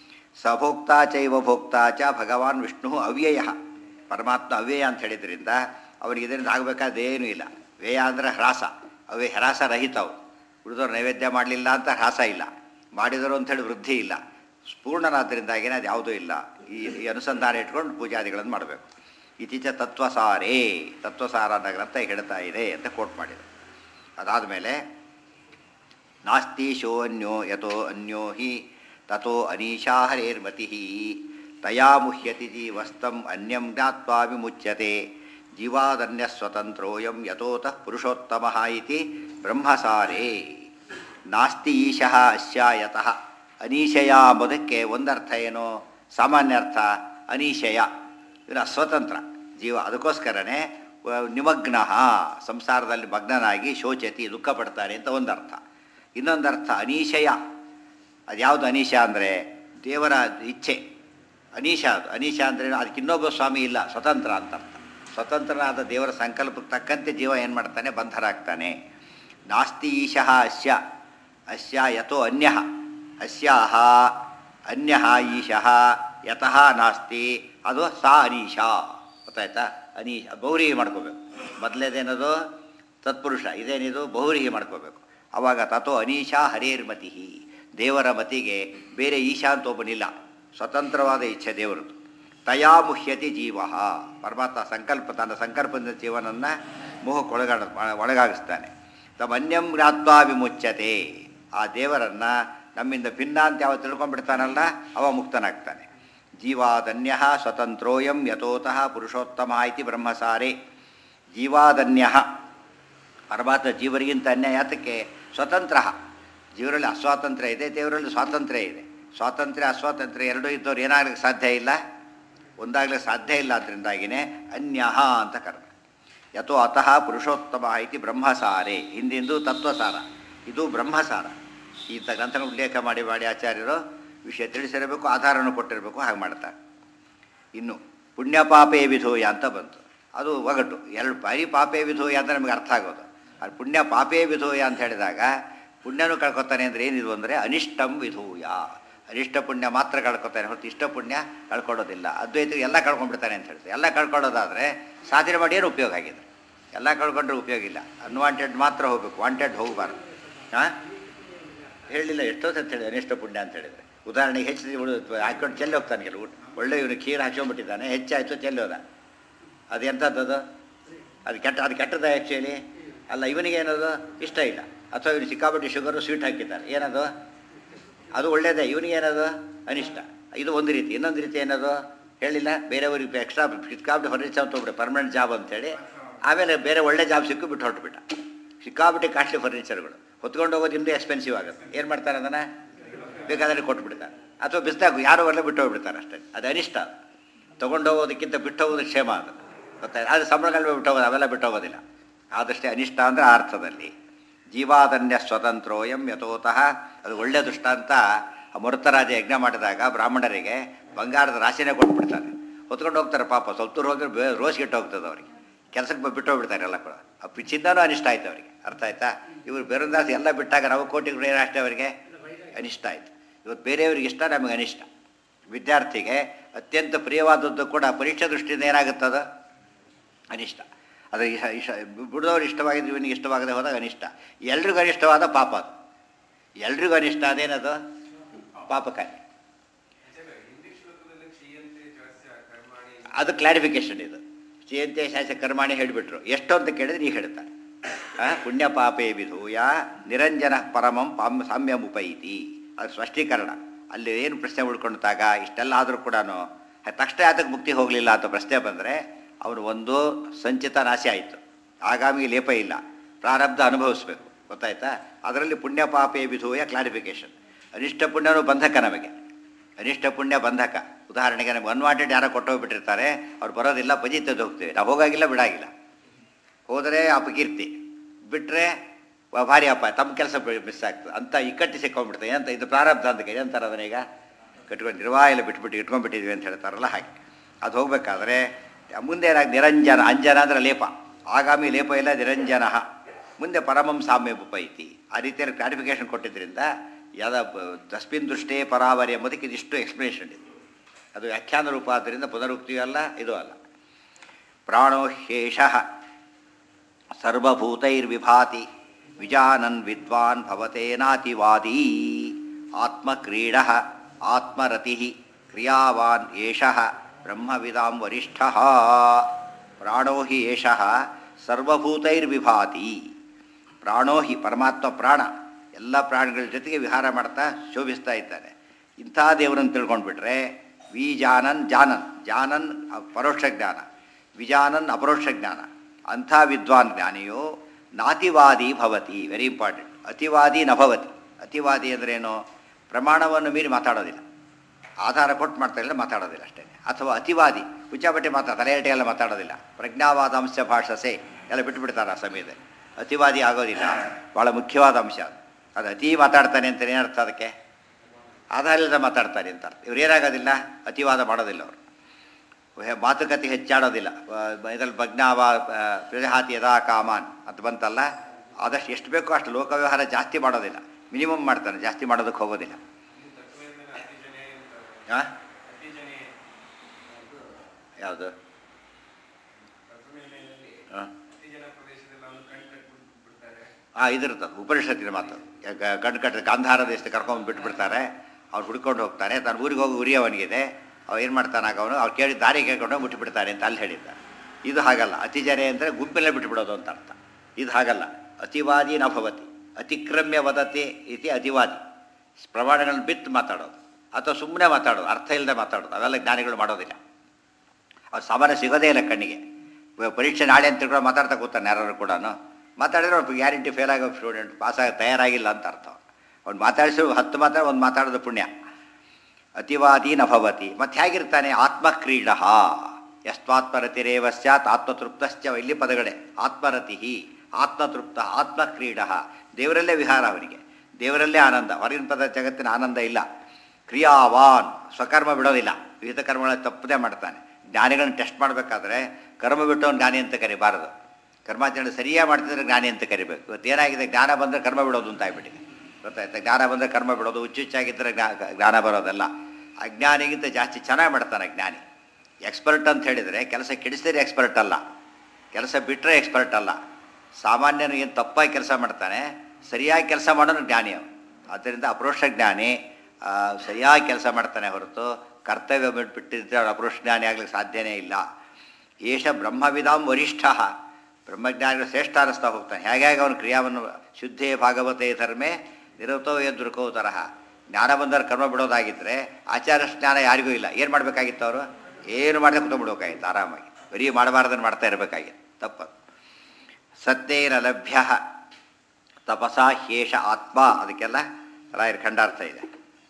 [SPEAKER 1] ಸಭೋಕ್ತಾ ಚೈವ ಭೋಕ್ತಾ ಚ ಭಗವಾನ್ ವಿಷ್ಣು ಅವ್ಯಯ ಪರಮಾತ್ಮ ಅವ್ಯಯ ಅಂತ ಹೇಳಿದ್ರಿಂದ ಅವನಿಗೆ ಇದರಿಂದ ಆಗಬೇಕಾದೇನೂ ಇಲ್ಲ ವ್ಯಯ ಅಂದರೆ ಹ್ರಾಸ ಅವೇ ಹ್ರಾಸ ರಹಿತ ಅವು ಉಳಿದವ್ರು ನೈವೇದ್ಯ ಮಾಡಲಿಲ್ಲ ಅಂತ ಹ್ರಾಸ ಇಲ್ಲ ಮಾಡಿದರು ಅಂಥೇಳಿ ವೃದ್ಧಿ ಇಲ್ಲ ಪೂರ್ಣನಾದ್ದರಿಂದಾಗಿನೇ ಅದು ಯಾವುದೂ ಇಲ್ಲ ಈ ಈ ಅನುಸಂಧಾನ ಇಟ್ಕೊಂಡು ಪೂಜಾದಿಗಳನ್ನು ಮಾಡಬೇಕು ಇತ್ತೀಚ ತತ್ವಸಾರೇ ತತ್ವಸಾರ ಅನ್ನೋ ಗ್ರಂಥ ಹೇಳ್ತಾ ಇದೆ ಅಂತ ಕೋಟ್ ಮಾಡಿದರು ಅದಾದಮೇಲೆ ನಾಸ್ತಿ ಅನ್ಯೋ ಯಥೋ ಅನ್ಯೋ ಹಿ ತಥೋ ಅನೀಶಾ ಹರೇರ್ಮತಿ ತಯಾ ಮುಹ್ಯತಿ ಜೀವಸ್ತಂ ಅನ್ಯಂ ಜ್ಞಾತ್ವಾ ವಿಮುಚ್ಯತೆ ಜೀವಾದನ್ಯ ಸ್ವತಂತ್ರೋಯಂ ಯಥೋತಃ ಪುರುಷೋತ್ತಮ ಇತಿ ಬ್ರಹ್ಮಸಾರೇ ನಾಸ್ತಿ ಈಶಃ ಅಸ್ಯ ಯತಃ ಅನೀಶಯ ಎಂಬುದಕ್ಕೆ ಒಂದರ್ಥ ಏನು ಸಾಮಾನ್ಯ ಅರ್ಥ ಅನೀಶಯ ಇವರು ಅಸ್ವತಂತ್ರ ಜೀವ ಅದಕ್ಕೋಸ್ಕರನೇ ವ- ನಿಮಗ್ನ ಸಂಸಾರದಲ್ಲಿ ಮಗ್ನನಾಗಿ ಶೋಚತಿ ದುಃಖ ಪಡ್ತಾನೆ ಅಂತ ಒಂದರ್ಥ ಇನ್ನೊಂದರ್ಥ ಅನೀಶಯ ಅದ್ಯಾವುದು ಅನೀಶ ಅಂದರೆ ದೇವರ ಇಚ್ಛೆ ಅನೀಶ ಅದು ಅನೀಶ ಅಂದರೆ ಅದಕ್ಕೆ ಇನ್ನೊಬ್ಬ ಸ್ವಾಮಿ ಇಲ್ಲ ಸ್ವತಂತ್ರ ಅಂತ ಅರ್ಥ ಸ್ವತಂತ್ರನಾದ ದೇವರ ಸಂಕಲ್ಪಕ್ಕೆ ತಕ್ಕಂತೆ ಜೀವ ಏನು ಮಾಡ್ತಾನೆ ಬಂಧರಾಗ್ತಾನೆ ನಾಸ್ತಿ ಈಶಃ ಅಸ್ಯ ಅಸ್ಯ ಯಥೋ ಅನ್ಯ ಅಸ್ಯಾಹ ಅನ್ಯ ಈಶಃ ಯತಃ ನಾಸ್ತಿ ಅದು ಸಾ ಅನೀಶಾ ಗೊತ್ತಾಯ್ತಾ ಅನೀಶ ಬಹುರಿಗೆ ಮಾಡ್ಕೋಬೇಕು ಮೊದಲೇದೇನದು ತತ್ಪುರುಷ ಇದೇನಿದು ಬಹುರಿಗೆ ಮಾಡ್ಕೋಬೇಕು ಅವಾಗ ತಥೋ ಅನೀಶಾ ಹರೇರ್ಮತಿ ದೇವರ ಮತಿಗೆ ಬೇರೆ ಈಶಾ ಅಂತ ಒಬ್ಬನಿಲ್ಲ ಸ್ವತಂತ್ರವಾದ ಇಚ್ಛೆ ದೇವರದು ತಯಾ ಮುಹ್ಯತಿ ಜೀವ ಪರಮಾತ್ಮ ಸಂಕಲ್ಪ ತನ್ನ ಸಂಕಲ್ಪದ ಜೀವನನ್ನು ಮೋಹಕ್ಕೆ ಒಳಗಾಡ ಒಳಗಾಗಿಸ್ತಾನೆ ತಮ್ಮ ಅನ್ಯಂ ಜ್ಞಾತ್ವಾ ವಿಮುಚ್ಯತೆ ಆ ದೇವರನ್ನು ನಮ್ಮಿಂದ ಭಿನ್ನ ಅಂತ ಯಾವ ತಿಳ್ಕೊಂಡ್ಬಿಡ್ತಾನಲ್ಲ ಅವ ಮುಕ್ತನಾಗ್ತಾನೆ ಜೀವಾದನ್ಯ ಸ್ವತಂತ್ರೋಯಂ ಯಥೋತಃ ಪುರುಷೋತ್ತಮ ಇತಿ ಬ್ರಹ್ಮಸಾರೆ ಜೀವಾದನ್ಯ ಪರಮಾತ್ಮ ಜೀವರಿಗಿಂತ ಅನ್ಯ ಯಾತಕ್ಕೆ ಸ್ವತಂತ್ರ ಜೀವರಲ್ಲಿ ಅಸ್ವಾತಂತ್ರ್ಯ ಇದೆ ದೇವರಲ್ಲಿ ಸ್ವಾತಂತ್ರ್ಯ ಇದೆ ಸ್ವಾತಂತ್ರ್ಯ ಅಸ್ವಾತಂತ್ರ್ಯ ಎರಡೂ ಇದ್ದವ್ರು ಏನಾಗ್ಲಿಕ್ಕೆ ಸಾಧ್ಯ ಇಲ್ಲ ಒಂದಾಗ್ಲಿಕ್ಕೆ ಸಾಧ್ಯ ಇಲ್ಲ ಅದರಿಂದಾಗಿನೇ ಅನ್ಯ ಅಂತ ಕರೆದ ಯಥೋ ಅತಃ ಪುರುಷೋತ್ತಮ ಇತಿ ಬ್ರಹ್ಮಸಾರೆ ಹಿಂದಿಂದು ತತ್ವಸಾರ ಇದು ಬ್ರಹ್ಮಸಾರ ಇಂಥ ಗ್ರಂಥಗಳು ಉಲ್ಲೇಖ ಮಾಡಿ ಮಾಡಿ ಆಚಾರ್ಯರು ವಿಷಯ ತಿಳಿಸಿರಬೇಕು ಆಧಾರವನ್ನು ಕೊಟ್ಟಿರಬೇಕು ಹಾಗೆ ಮಾಡ್ತಾರೆ ಇನ್ನು ಪುಣ್ಯ ಪಾಪೇ ವಿಧೋಯ ಅಂತ ಬಂತು ಅದು ಒಗಟು ಎರಡು ಬರೀ ಪಾಪೇ ವಿಧೋಯ ಅಂತ ನಮಗೆ ಅರ್ಥ ಆಗೋದು ಅದು ಪುಣ್ಯ ಪಾಪೇ ವಿಧೋಯ ಅಂತ ಹೇಳಿದಾಗ ಪುಣ್ಯನೂ ಕಳ್ಕೊತಾನೆ ಅಂದರೆ ಏನಿದು ಅಂದರೆ ಅನಿಷ್ಟಂ ವಿಧೂಯ ಅನಿಷ್ಟ ಪುಣ್ಯ ಮಾತ್ರ ಕಳ್ಕೊತಾನೆ ಹೊರತು ಇಷ್ಟ ಪುಣ್ಯ ಕಳ್ಕೊಳ್ಳೋದಿಲ್ಲ ಅದ್ವೈತ ಎಲ್ಲ ಕಳ್ಕೊಂಡ್ಬಿಡ್ತಾನೆ ಅಂತ ಹೇಳ್ತಾರೆ ಎಲ್ಲ ಕಳ್ಕೊಳ್ಳೋದಾದರೆ ಸಾಧನೆ ಮಾಡಿ ಏನು ಉಪಯೋಗ ಆಗಿದೆ ಎಲ್ಲ ಕಳ್ಕೊಂಡ್ರೆ ಉಪಯೋಗ ಇಲ್ಲ ಅನ್ವಾಂಟೆಡ್ ಮಾತ್ರ ಹೋಗಬೇಕು ವಾಂಟೆಡ್ ಹೋಗಬಾರ್ದು ಹಾಂ ಹೇಳಿಲ್ಲ ಎಷ್ಟೋ ಸತ್ ಹೇಳಿ ಅನಿಷ್ಟ ಪುಣ್ಯ ಅಂತ ಹೇಳಿದರೆ ಉದಾಹರಣೆಗೆ ಹೆಚ್ಚು ಉಳು ಹಾಕೊಂಡು ಚೆಲ್ಲಿ ಹೋಗ್ತಾನೆ ಕೆಲವು ಒಳ್ಳೆ ಇವನು ಖೀರ್ ಹಾಕ್ಕೊಂಡ್ಬಿಟ್ಟಿದ್ದಾನೆ ಹೆಚ್ಚಾಯಿತು ಚೆಲ್ಲೋದ ಅದು ಎಂಥದ್ದು ಅದು ಕೆಟ್ಟ ಅದು ಕೆಟ್ಟದ ಆ್ಯಕ್ಚುಲಿ ಅಲ್ಲ ಇವನಿಗೆ ಏನದು ಇಷ್ಟ ಇಲ್ಲ ಅಥವಾ ಇವನು ಸಿಕ್ಕಾಪಟ್ಟೆ ಶುಗರು ಸ್ವೀಟ್ ಹಾಕಿದ್ದಾರೆ ಏನದು ಅದು ಒಳ್ಳೇದೇ ಇವನಿಗೆ ಏನದು ಅನಿಷ್ಟ ಇದು ಒಂದು ರೀತಿ ಇನ್ನೊಂದು ರೀತಿ ಏನದು ಹೇಳಿಲ್ಲ ಬೇರೆಯವ್ರಿಗೆ ಎಕ್ಸ್ಟ್ರಾ ಸಿಕ್ಕಾಪಟ್ಟೆ ಫರ್ನಿಚರ್ ತೊಗೊಬಿಡಿ ಪರ್ಮನೆಂಟ್ ಜಾಬ್ ಅಂತೇಳಿ ಆಮೇಲೆ ಬೇರೆ ಒಳ್ಳೆ ಜಾಬ್ ಸಿಕ್ಕು ಬಿಟ್ಟು ಹೊರಟುಬಿಟ್ಟ ಸಿಕ್ಕಾಬಿಟ್ಟು ಕಾಸ್ಟ್ಲಿ ಫರ್ನಿಚರ್ಗಳು ಹೊತ್ಕೊಂಡು ಹೋಗೋದು ಇನ್ನೂ ಎಕ್ಸ್ಪೆನ್ಸಿವ್ ಆಗುತ್ತೆ ಏನು ಮಾಡ್ತಾರೆ ಅದನ್ನು ಬೇಕಾದರೆ ಕೊಟ್ಬಿಡ್ತಾರೆ ಅಥವಾ ಬಿಸ್ದಾಗ ಯಾರು ಎಲ್ಲ ಬಿಟ್ಟು ಹೋಗ್ಬಿಡ್ತಾರೆ ಅಷ್ಟೇ ಅದು ಅನಿಷ್ಟ ತೊಗೊಂಡು ಹೋಗೋದಕ್ಕಿಂತ ಬಿಟ್ಟು ಹೋಗೋದು ಕ್ಷೇಮ ಅದು ಗೊತ್ತಾಯ್ತು ಅದು ಸಂಬಳಗಳು ಬಿಟ್ಟು ಹೋಗೋದು ಅವೆಲ್ಲ ಬಿಟ್ಟು ಹೋಗೋದಿಲ್ಲ ಆದಷ್ಟೇ ಅನಿಷ್ಟ ಅಂದರೆ ಆ ಅರ್ಥದಲ್ಲಿ ಜೀವಾದನ್ಯ ಸ್ವತಂತ್ರೋಯಂ ಯಥೋತಃ ಅದು ಒಳ್ಳೆ ದೃಷ್ಟಾಂತ ಆ ಮರುತರಾಜ ಯಜ್ಞ ಮಾಡಿದಾಗ ಬ್ರಾಹ್ಮಣರಿಗೆ ಬಂಗಾರದ ರಾಶಿನೇ ಕೊಟ್ಬಿಡ್ತಾರೆ ಹೊತ್ಕೊಂಡು ಹೋಗ್ತಾರೆ ಪಾಪ ಸ್ವಲ್ಪ ದೂರ ಹೋದ್ರೆ ಬೇ ರೋಸ್ ಕೆಟ್ಟು ಹೋಗ್ತದೆ ಅವ್ರಿಗೆ ಕೆಲಸಕ್ಕೆ ಬಿಟ್ಟು ಹೋಗ್ಬಿಡ್ತಾರೆ ಎಲ್ಲ ಕೂಡ ಆ ಪಿ- ಚಿನ್ನನೂ ಅನಿಷ್ಟ ಆಯ್ತು ಅವರಿಗೆ ಅರ್ಥ ಆಯ್ತಾ ಇವರು ಬೇರೊಂದಾಸ ಎಲ್ಲ ಬಿಟ್ಟಾಗ ನಾವು ಕೋಟಿಗಳು ಏನಷ್ಟೇ ಅವರಿಗೆ ಅನಿಷ್ಟ ಆಯ್ತು ಇವತ್ತು ಬೇರೆಯವ್ರಿಗೆ ಇಷ್ಟ ನಮಗೆ ಅನಿಷ್ಟ ವಿದ್ಯಾರ್ಥಿಗೆ ಅತ್ಯಂತ ಪ್ರಿಯವಾದದ್ದು ಕೂಡ ಪರೀಕ್ಷೆ ದೃಷ್ಟಿಯಿಂದ ಏನಾಗುತ್ತದ ಅನಿಷ್ಟ ಅದು ಇಷ್ಟ ಇಷ್ಟ ಬಿಡದವ್ರು ಇಷ್ಟವಾಗಿದ್ದು ಇವನಿಗೆ ಇಷ್ಟವಾಗದೆ ಹೋದಾಗ ಅನಿಷ್ಟ ಎಲ್ರಿಗೂ ಅನಿಷ್ಟವಾದ ಪಾಪ ಅದು ಎಲ್ರಿಗೂ ಅನಿಷ್ಟ ಅದೇನದು ಪಾಪ ಕಾರ್ಯ ಅದು ಕ್ಲಾರಿಫಿಕೇಶನ್ ಇದು ಜಯಂತೆ ಶಾಸ ಕರ್ಮಾಣಿ ಹೇಳಿಬಿಟ್ರು ಎಷ್ಟು ಅಂತ ಕೇಳಿದ್ರೆ ಈಗ ಹೇಳ್ತಾರೆ ಆ, ಪುಣ್ಯ ಪಾಪೇ ವಿಧೂಯ ನಿರಂಜನ ಪರಮಂ ಪಾಮ್ ಸಾಮ್ಯಂ ಉಪೈತಿ ಅದು ಸ್ಪಷ್ಟೀಕರಣ ಅಲ್ಲಿ ಏನು ಪ್ರಶ್ನೆ ಉಳ್ಕೊಂಡಾಗ ಇಷ್ಟೆಲ್ಲ ಆದರೂ ಕೂಡ ತಕ್ಷಣ ಯಾತಕ್ಕೆ ಮುಕ್ತಿ ಹೋಗಲಿಲ್ಲ ಅಂತ ಪ್ರಶ್ನೆ ಬಂದರೆ ಅವನು ಒಂದು ಸಂಚಿತ ನಾಶ ಆಯಿತು ಆಗಾಮಿ ಲೇಪ ಇಲ್ಲ ಪ್ರಾರಬ್ಧ ಅನುಭವಿಸ್ಬೇಕು ಗೊತ್ತಾಯ್ತಾ ಅದರಲ್ಲಿ ಪುಣ್ಯ ಪಾಪೇ ವಿಧೂಯ ಕ್ಲಾರಿಫಿಕೇಶನ್ ಅನಿಷ್ಟ ಪುಣ್ಯನೂ ಬಂಧಕ ನಮಗೆ ಅನಿಷ್ಟ ಪುಣ್ಯ ಬಂಧಕ ಉದಾಹರಣೆಗೆ ನಮ್ಗೆ ಅನ್ವಾಂಟೆಡ್ ಯಾರೋ ಕೊಟ್ಟೋಗ್ಬಿಟ್ಟಿರ್ತಾರೆ ಅವ್ರು ಬರೋದಿಲ್ಲ ಪಜಿ ತೆಗೆದು ಹೋಗ್ತೀವಿ ನಾವು ಹೋಗಾಗಿಲ್ಲ ಬಿಡಾಗಿಲ್ಲ ಹೋದರೆ ಅಪಕೀರ್ತಿ ಬಿಟ್ಟರೆ ಭಾರಿ ಅಪಾಯ ತಮ್ಮ ಕೆಲಸ ಮಿಸ್ ಆಗ್ತದೆ ಅಂತ ಇಕ್ಕಟ್ಟು ಸಿಕ್ಕೊಂಡ್ಬಿಡ್ತದೆ ಏನಂತ ಇದು ಪ್ರಾರಬ್ಧ ಅಂತ ಏನಂತಾರೆ ಅದನ್ನೀಗ ಕಟ್ಕೊಂಡು ನಿರ್ವಾಹ ಎಲ್ಲ ಬಿಟ್ಬಿಟ್ಟು ಇಟ್ಕೊಂಡ್ಬಿಟ್ಟಿದ್ವಿ ಅಂತ ಹೇಳ್ತಾರಲ್ಲ ಹಾಗೆ ಅದು ಹೋಗ್ಬೇಕಾದ್ರೆ ಮುಂದೆ ಏನಾಗಿ ನಿರಂಜನ ಅಂಜನ ಅಂದರೆ ಲೇಪ ಆಗಾಮಿ ಲೇಪ ಇಲ್ಲ ನಿರಂಜನ ಮುಂದೆ ಪರಮಂ ಸಾಮ್ಯ ಉಪೈತಿ ಆ ರೀತಿಯಲ್ಲಿ ಕ್ಲಾರಿಫಿಕೇಶನ್ ಕೊಟ್ಟಿದ್ದರಿಂದ ಯಾದ ತಸ್ಮಿನ್ ದೃಷ್ಟೇ ಪರಾವರಿ ಎಂಬುದಕ್ಕೆ ಇದಿಷ್ಟು ಎಕ್ಸ್ಪ್ಲನೇಷನ್ ಇದೆ ಅದು ವ್ಯಾಖ್ಯಾನ ರೂಪ ಆದ್ದರಿಂದ ಪುನರುಕ್ತಿಯೂ ಅಲ್ಲ ಇದು ಅಲ್ಲ ಪ್ರಾಣೋ ಶೇಷ ಸರ್ವಭೂತೈರ್ವಿಭಾತಿ ವಿಜಾನನ್ ವಿದ್ವಾನ್ ಭವತೇನಾತಿವಾದೀ ಆತ್ಮಕ್ರೀಡ ಆತ್ಮರತಿ ಕ್ರಿಯಾವಾನ್ ಏಷ ಬ್ರಹ್ಮವಿದಾಂ ವರಿಷ್ಠ ಪ್ರಾಣೋ ಹಿ ಏಷ ಸರ್ವಭೂತೈರ್ವಿಭಾತಿ ಪ್ರಾಣೋ ಹಿ ಪರಮಾತ್ಮ ಪ್ರಾಣ ಎಲ್ಲ ಪ್ರಾಣಿಗಳ ಜೊತೆಗೆ ವಿಹಾರ ಮಾಡ್ತಾ ಶೋಭಿಸ್ತಾ ಇದ್ದಾನೆ ಇಂಥ ದೇವರನ್ನು ತಿಳ್ಕೊಂಡ್ಬಿಟ್ರೆ ವಿ ಜಾನನ್ ಜಾನನ್ ಜಾನನ್ ಅ- ಪರೋಕ್ಷ ಜ್ಞಾನ ವಿಜಾನನ್ ಅಪರೋಕ್ಷ ಜ್ಞಾನ ಅಂಥ ವಿದ್ವಾನ್ ಜ್ಞಾನಿಯು ನಾತಿವಾದಿ ಭವತಿ ವೆರಿ ಇಂಪಾರ್ಟೆಂಟ್ ಅತಿವಾದಿ ನಭವತಿ ಅತಿವಾದಿ ಅಂದ್ರೇನು ಪ್ರಮಾಣವನ್ನು ಮೀರಿ ಮಾತಾಡೋದಿಲ್ಲ ಆಧಾರ ಕೊಟ್ಟು ಮಾಡ್ತಾ ಇಲ್ಲ ಮಾತಾಡೋದಿಲ್ಲ ಅಷ್ಟೇ ಅಥವಾ ಅತಿವಾದಿ ಹುಚ್ಚಾಬಟ್ಟೆ ಮಾತಾ ತಲೆಯಟೆ ಎಲ್ಲ ಮಾತಾಡೋದಿಲ್ಲ ಪ್ರಜ್ಞಾವಾದ ಅಂಶ ಭಾಷಸೆ ಎಲ್ಲ ಬಿಟ್ಟುಬಿಡ್ತಾರೆ ಆ ಸಮಯದಲ್ಲಿ ಅತಿವಾದಿ ಆಗೋದಿಲ್ಲ ಭಾಳ ಮುಖ್ಯವಾದ ಅಂಶ ಅದು ಅದು ಅತಿ ಮಾತಾಡ್ತಾನೆ ಅಂತ ಏನರ್ಥ ಅದಕ್ಕೆ ಆಧಾರ ಇಲ್ಲದೆ ಮಾತಾಡ್ತಾರೆ ಅಂತ ಅರ್ಥ ಇವ್ರು ಏನಾಗೋದಿಲ್ಲ ಅತಿವಾದ ಮಾಡೋದಿಲ್ಲ ಅವರು ಹೆ- ಮಾತುಕತೆ ಹೆಚ್ಚಾಡೋದಿಲ್ಲ ಇದರಲ್ಲಿ ಭಗ್ನಾವ ಪ್ರಜಹಾತಿ ಯದಾ ಕಾಮಾನ್ ಅಂತ ಬಂತಲ್ಲ ಆದಷ್ಟು ಎಷ್ಟು ಬೇಕೋ ಅಷ್ಟು ಲೋಕ ವ್ಯವಹಾರ ಜಾಸ್ತಿ ಮಾಡೋದಿಲ್ಲ ಮಿನಿಮಮ್ ಮಾಡ್ತಾನೆ ಜಾಸ್ತಿ ಮಾಡೋದಕ್ಕೆ ಹೋಗೋದಿಲ್ಲ ಆ? ಯಾವುದು ಹಾಂ ಹಾಂ ಇದಿರ್ತದೆ ಉಪನಿಷತ್ತಿನ ಮಾತು ಗ- ಗಂಡು ಕಟ್ಟ ಗಾಂಧಾರ ದೇಶದ ಕರ್ಕೊಂಡು ಬಿಟ್ಬಿಡ್ತಾರೆ ಅವ್ರು ಹುಡ್ಕೊಂಡು ಹೋಗ್ತಾನೆ ತಾನು ಊರಿಗೆ ಹೋಗಿ ಉರಿ ಅವನಿಗಿದೆ ಅವ ಏನು ಮಾಡ್ತಾನೆ ಆಗ ಅವನು ಅವ್ರು ಕೇಳಿ ದಾರಿ ಕೇಳ್ಕೊಂಡು ಹೋಗಿ ಬಿಟ್ಬಿಡ್ತಾನೆ ಅಂತ ಅಲ್ಲಿ ಹೇಳಿದ್ದ ಇದು ಹಾಗಲ್ಲ ಅತಿಜನೆ ಅಂದರೆ ಗುಂಪಲ್ಲೇ ಬಿಟ್ಬಿಡೋದು ಅಂತ ಅರ್ಥ ಇದು ಹಾಗಲ್ಲ ಅತಿವಾದಿ ನ ಭವತಿ ಅತಿಕ್ರಮ್ಯ ವದತಿ ಇತಿ ಅತಿವಾದಿ ಪ್ರಮಾಣಗಳನ್ನ ಬಿತ್ತು ಮಾತಾಡೋದು ಅಥವಾ ಸುಮ್ಮನೆ ಮಾತಾಡೋದು ಅರ್ಥ ಇಲ್ಲದೆ ಮಾತಾಡೋದು ಅವೆಲ್ಲ ಜ್ಞಾನಿಗಳು ಮಾಡೋದಿಲ್ಲ ಅವ್ರು ಸಾಮಾನ್ಯ ಸಿಗೋದೇ ಇಲ್ಲ ಕಣ್ಣಿಗೆ ಪ- ಪರೀಕ್ಷೆ ನಾಳೆ ಅಂತ ತಿಳ್ಕೊಂಡು ಮಾತಾಡ್ತಾ ಕೂತಾನೆ ಯಾರು ಕೂಡ ಮಾತಾಡಿದ್ರೆ ಅವ್ನು ಗ್ಯಾರಂಟಿ ಫೇಲ್ ಆಗೋ ಸ್ಟೂಡೆಂಟ್ ಪಾಸ್ ಆಗ ತಯಾರಾಗಿಲ್ಲ ಅಂತ ಅರ್ಥ ಅವ್ನು ಮಾತಾಡಿಸಿ ಹತ್ತು ಮಾತಾಡಿ ಒಂದು ಮಾತಾಡೋದು ಪುಣ್ಯ ಅತಿವಾದಿ ನ ಭವತಿ ಮತ್ತೆ ಹೇಗಿರ್ತಾನೆ ಆತ್ಮಕ್ರೀಡ ಯಸ್ತ್ವಾತ್ಮರತಿರೇವ ಸ್ಯಾತ್ ಆತ್ಮತೃಪ್ತಶ್ಚ ಇಲ್ಲಿ ಪದಗಳೇ ಆತ್ಮರತಿ ಆತ್ಮತೃಪ್ತ ಆತ್ಮಕ್ರೀಡ ದೇವರಲ್ಲೇ ವಿಹಾರ ಅವನಿಗೆ ದೇವರಲ್ಲೇ ಆನಂದ ಹೊರಗಿನ ಪದ ಜಗತ್ತಿನ ಆನಂದ ಇಲ್ಲ ಕ್ರಿಯಾವಾನ್ ಸ್ವಕರ್ಮ ಬಿಡೋದಿಲ್ಲ ವಿವಿಧ ಕರ್ಮಗಳ ತಪ್ಪದೇ ಮಾಡ್ತಾನೆ ಜ್ಞಾನಿಗಳನ್ನ ಟೆಸ್ಟ್ ಮಾಡಬೇಕಾದ್ರೆ ಕರ್ಮ ಬಿಟ್ಟವನು ಜ್ಞಾನಿ ಅಂತ ಕರಿಬಾರದು ಕರ್ಮಾಚರಣೆ ಸರಿಯಾಗಿ ಮಾಡ್ತಿದ್ರೆ ಜ್ಞಾನಿ ಅಂತ ಕರಿಬೇಕು ಇವತ್ತು ಏನಾಗಿದೆ ಜ್ಞಾನ ಬಂದರೆ ಕರ್ಮ ಬಿಡೋದು ಅಂತ ಆಗ್ಬಿಟ್ಟಿದೆ ಗೊತ್ತಾಯ್ತಾ ಜ್ಞಾನ ಬಂದರೆ ಕರ್ಮ ಬಿಡೋದು ಹುಚ್ಚುಚ್ಚಾಗಿದ್ದರೆ ಜ್ಞಾ- ಜ್ಞಾನ ಬರೋದಲ್ಲ ಅಜ್ಞಾನಿಗಿಂತ ಜಾಸ್ತಿ ಚೆನ್ನಾಗಿ ಮಾಡ್ತಾನೆ ಜ್ಞಾನಿ ಎಕ್ಸ್ಪರ್ಟ್ ಅಂತ ಹೇಳಿದರೆ ಕೆಲಸ ಕೆಡಿಸಿದ್ರೆ ಎಕ್ಸ್ಪರ್ಟ್ ಅಲ್ಲ ಕೆಲಸ ಬಿಟ್ಟರೆ ಎಕ್ಸ್ಪರ್ಟ್ ಅಲ್ಲ ಸಾಮಾನ್ಯನು ಏನು ತಪ್ಪಾಗಿ ಕೆಲಸ ಮಾಡ್ತಾನೆ ಸರಿಯಾಗಿ ಕೆಲಸ ಮಾಡೋನು ಜ್ಞಾನಿ ಅವನು ಆದ್ದರಿಂದ ಅಪರೋಕ್ಷ ಜ್ಞಾನಿ ಆ, ಸರಿಯಾಗಿ ಕೆಲಸ ಮಾಡ್ತಾನೆ ಹೊರತು ಕರ್ತವ್ಯ ಬಿಟ್ಬಿಟ್ಟಿದ್ರೆ ಅವನು ಅಪರೋಕ್ಷ ಜ್ಞಾನಿ ಆಗ್ಲಿಕ್ಕೆ ಸಾಧ್ಯನೇ ಇಲ್ಲ ಏಷ ಬ್ರಹ್ಮವಿದಾಂ ವರಿಷ್ಠ ಬ್ರಹ್ಮಜ್ಞಾನಿಗಳು ಶ್ರೇಷ್ಠ ಅನ್ನಿಸ್ತಾ ಹೋಗ್ತಾನೆ ಹೇಗಾಗಿ ಅವನು ಕ್ರಿಯಾವನ್ನು ಶುದ್ಧೇ ಭಾಗವತೆ ಧರ್ಮೇ ನಿರತೋ ಎದುರುಕೋ ತರಹ ಜ್ಞಾನ ಬಂದರೆ ಕರ್ಮ ಬಿಡೋದಾಗಿದ್ದರೆ ಆಚಾರ ಜ್ಞಾನ ಯಾರಿಗೂ ಇಲ್ಲ ಏನು ಮಾಡಬೇಕಾಗಿತ್ತು ಅವರು ಏನು ಮಾಡದೆ ಕುತ್ಕೊಂಡ್ಬಿಡ್ಬೇಕಾಗಿತ್ತು ಆರಾಮಾಗಿ ಬರೀ ಮಾಡಬಾರ್ದನ್ನು ಮಾಡ್ತಾ ಇರಬೇಕಾಗಿತ್ತು ತಪ್ಪದು ಸತ್ಯೇನ ಲಭ್ಯ ತಪಸಾ ಹ್ಯೇಷ ಆತ್ಮ ಅದಕ್ಕೆಲ್ಲ ರಾಯರ ಖಂಡಾರ್ಥ ಇದೆ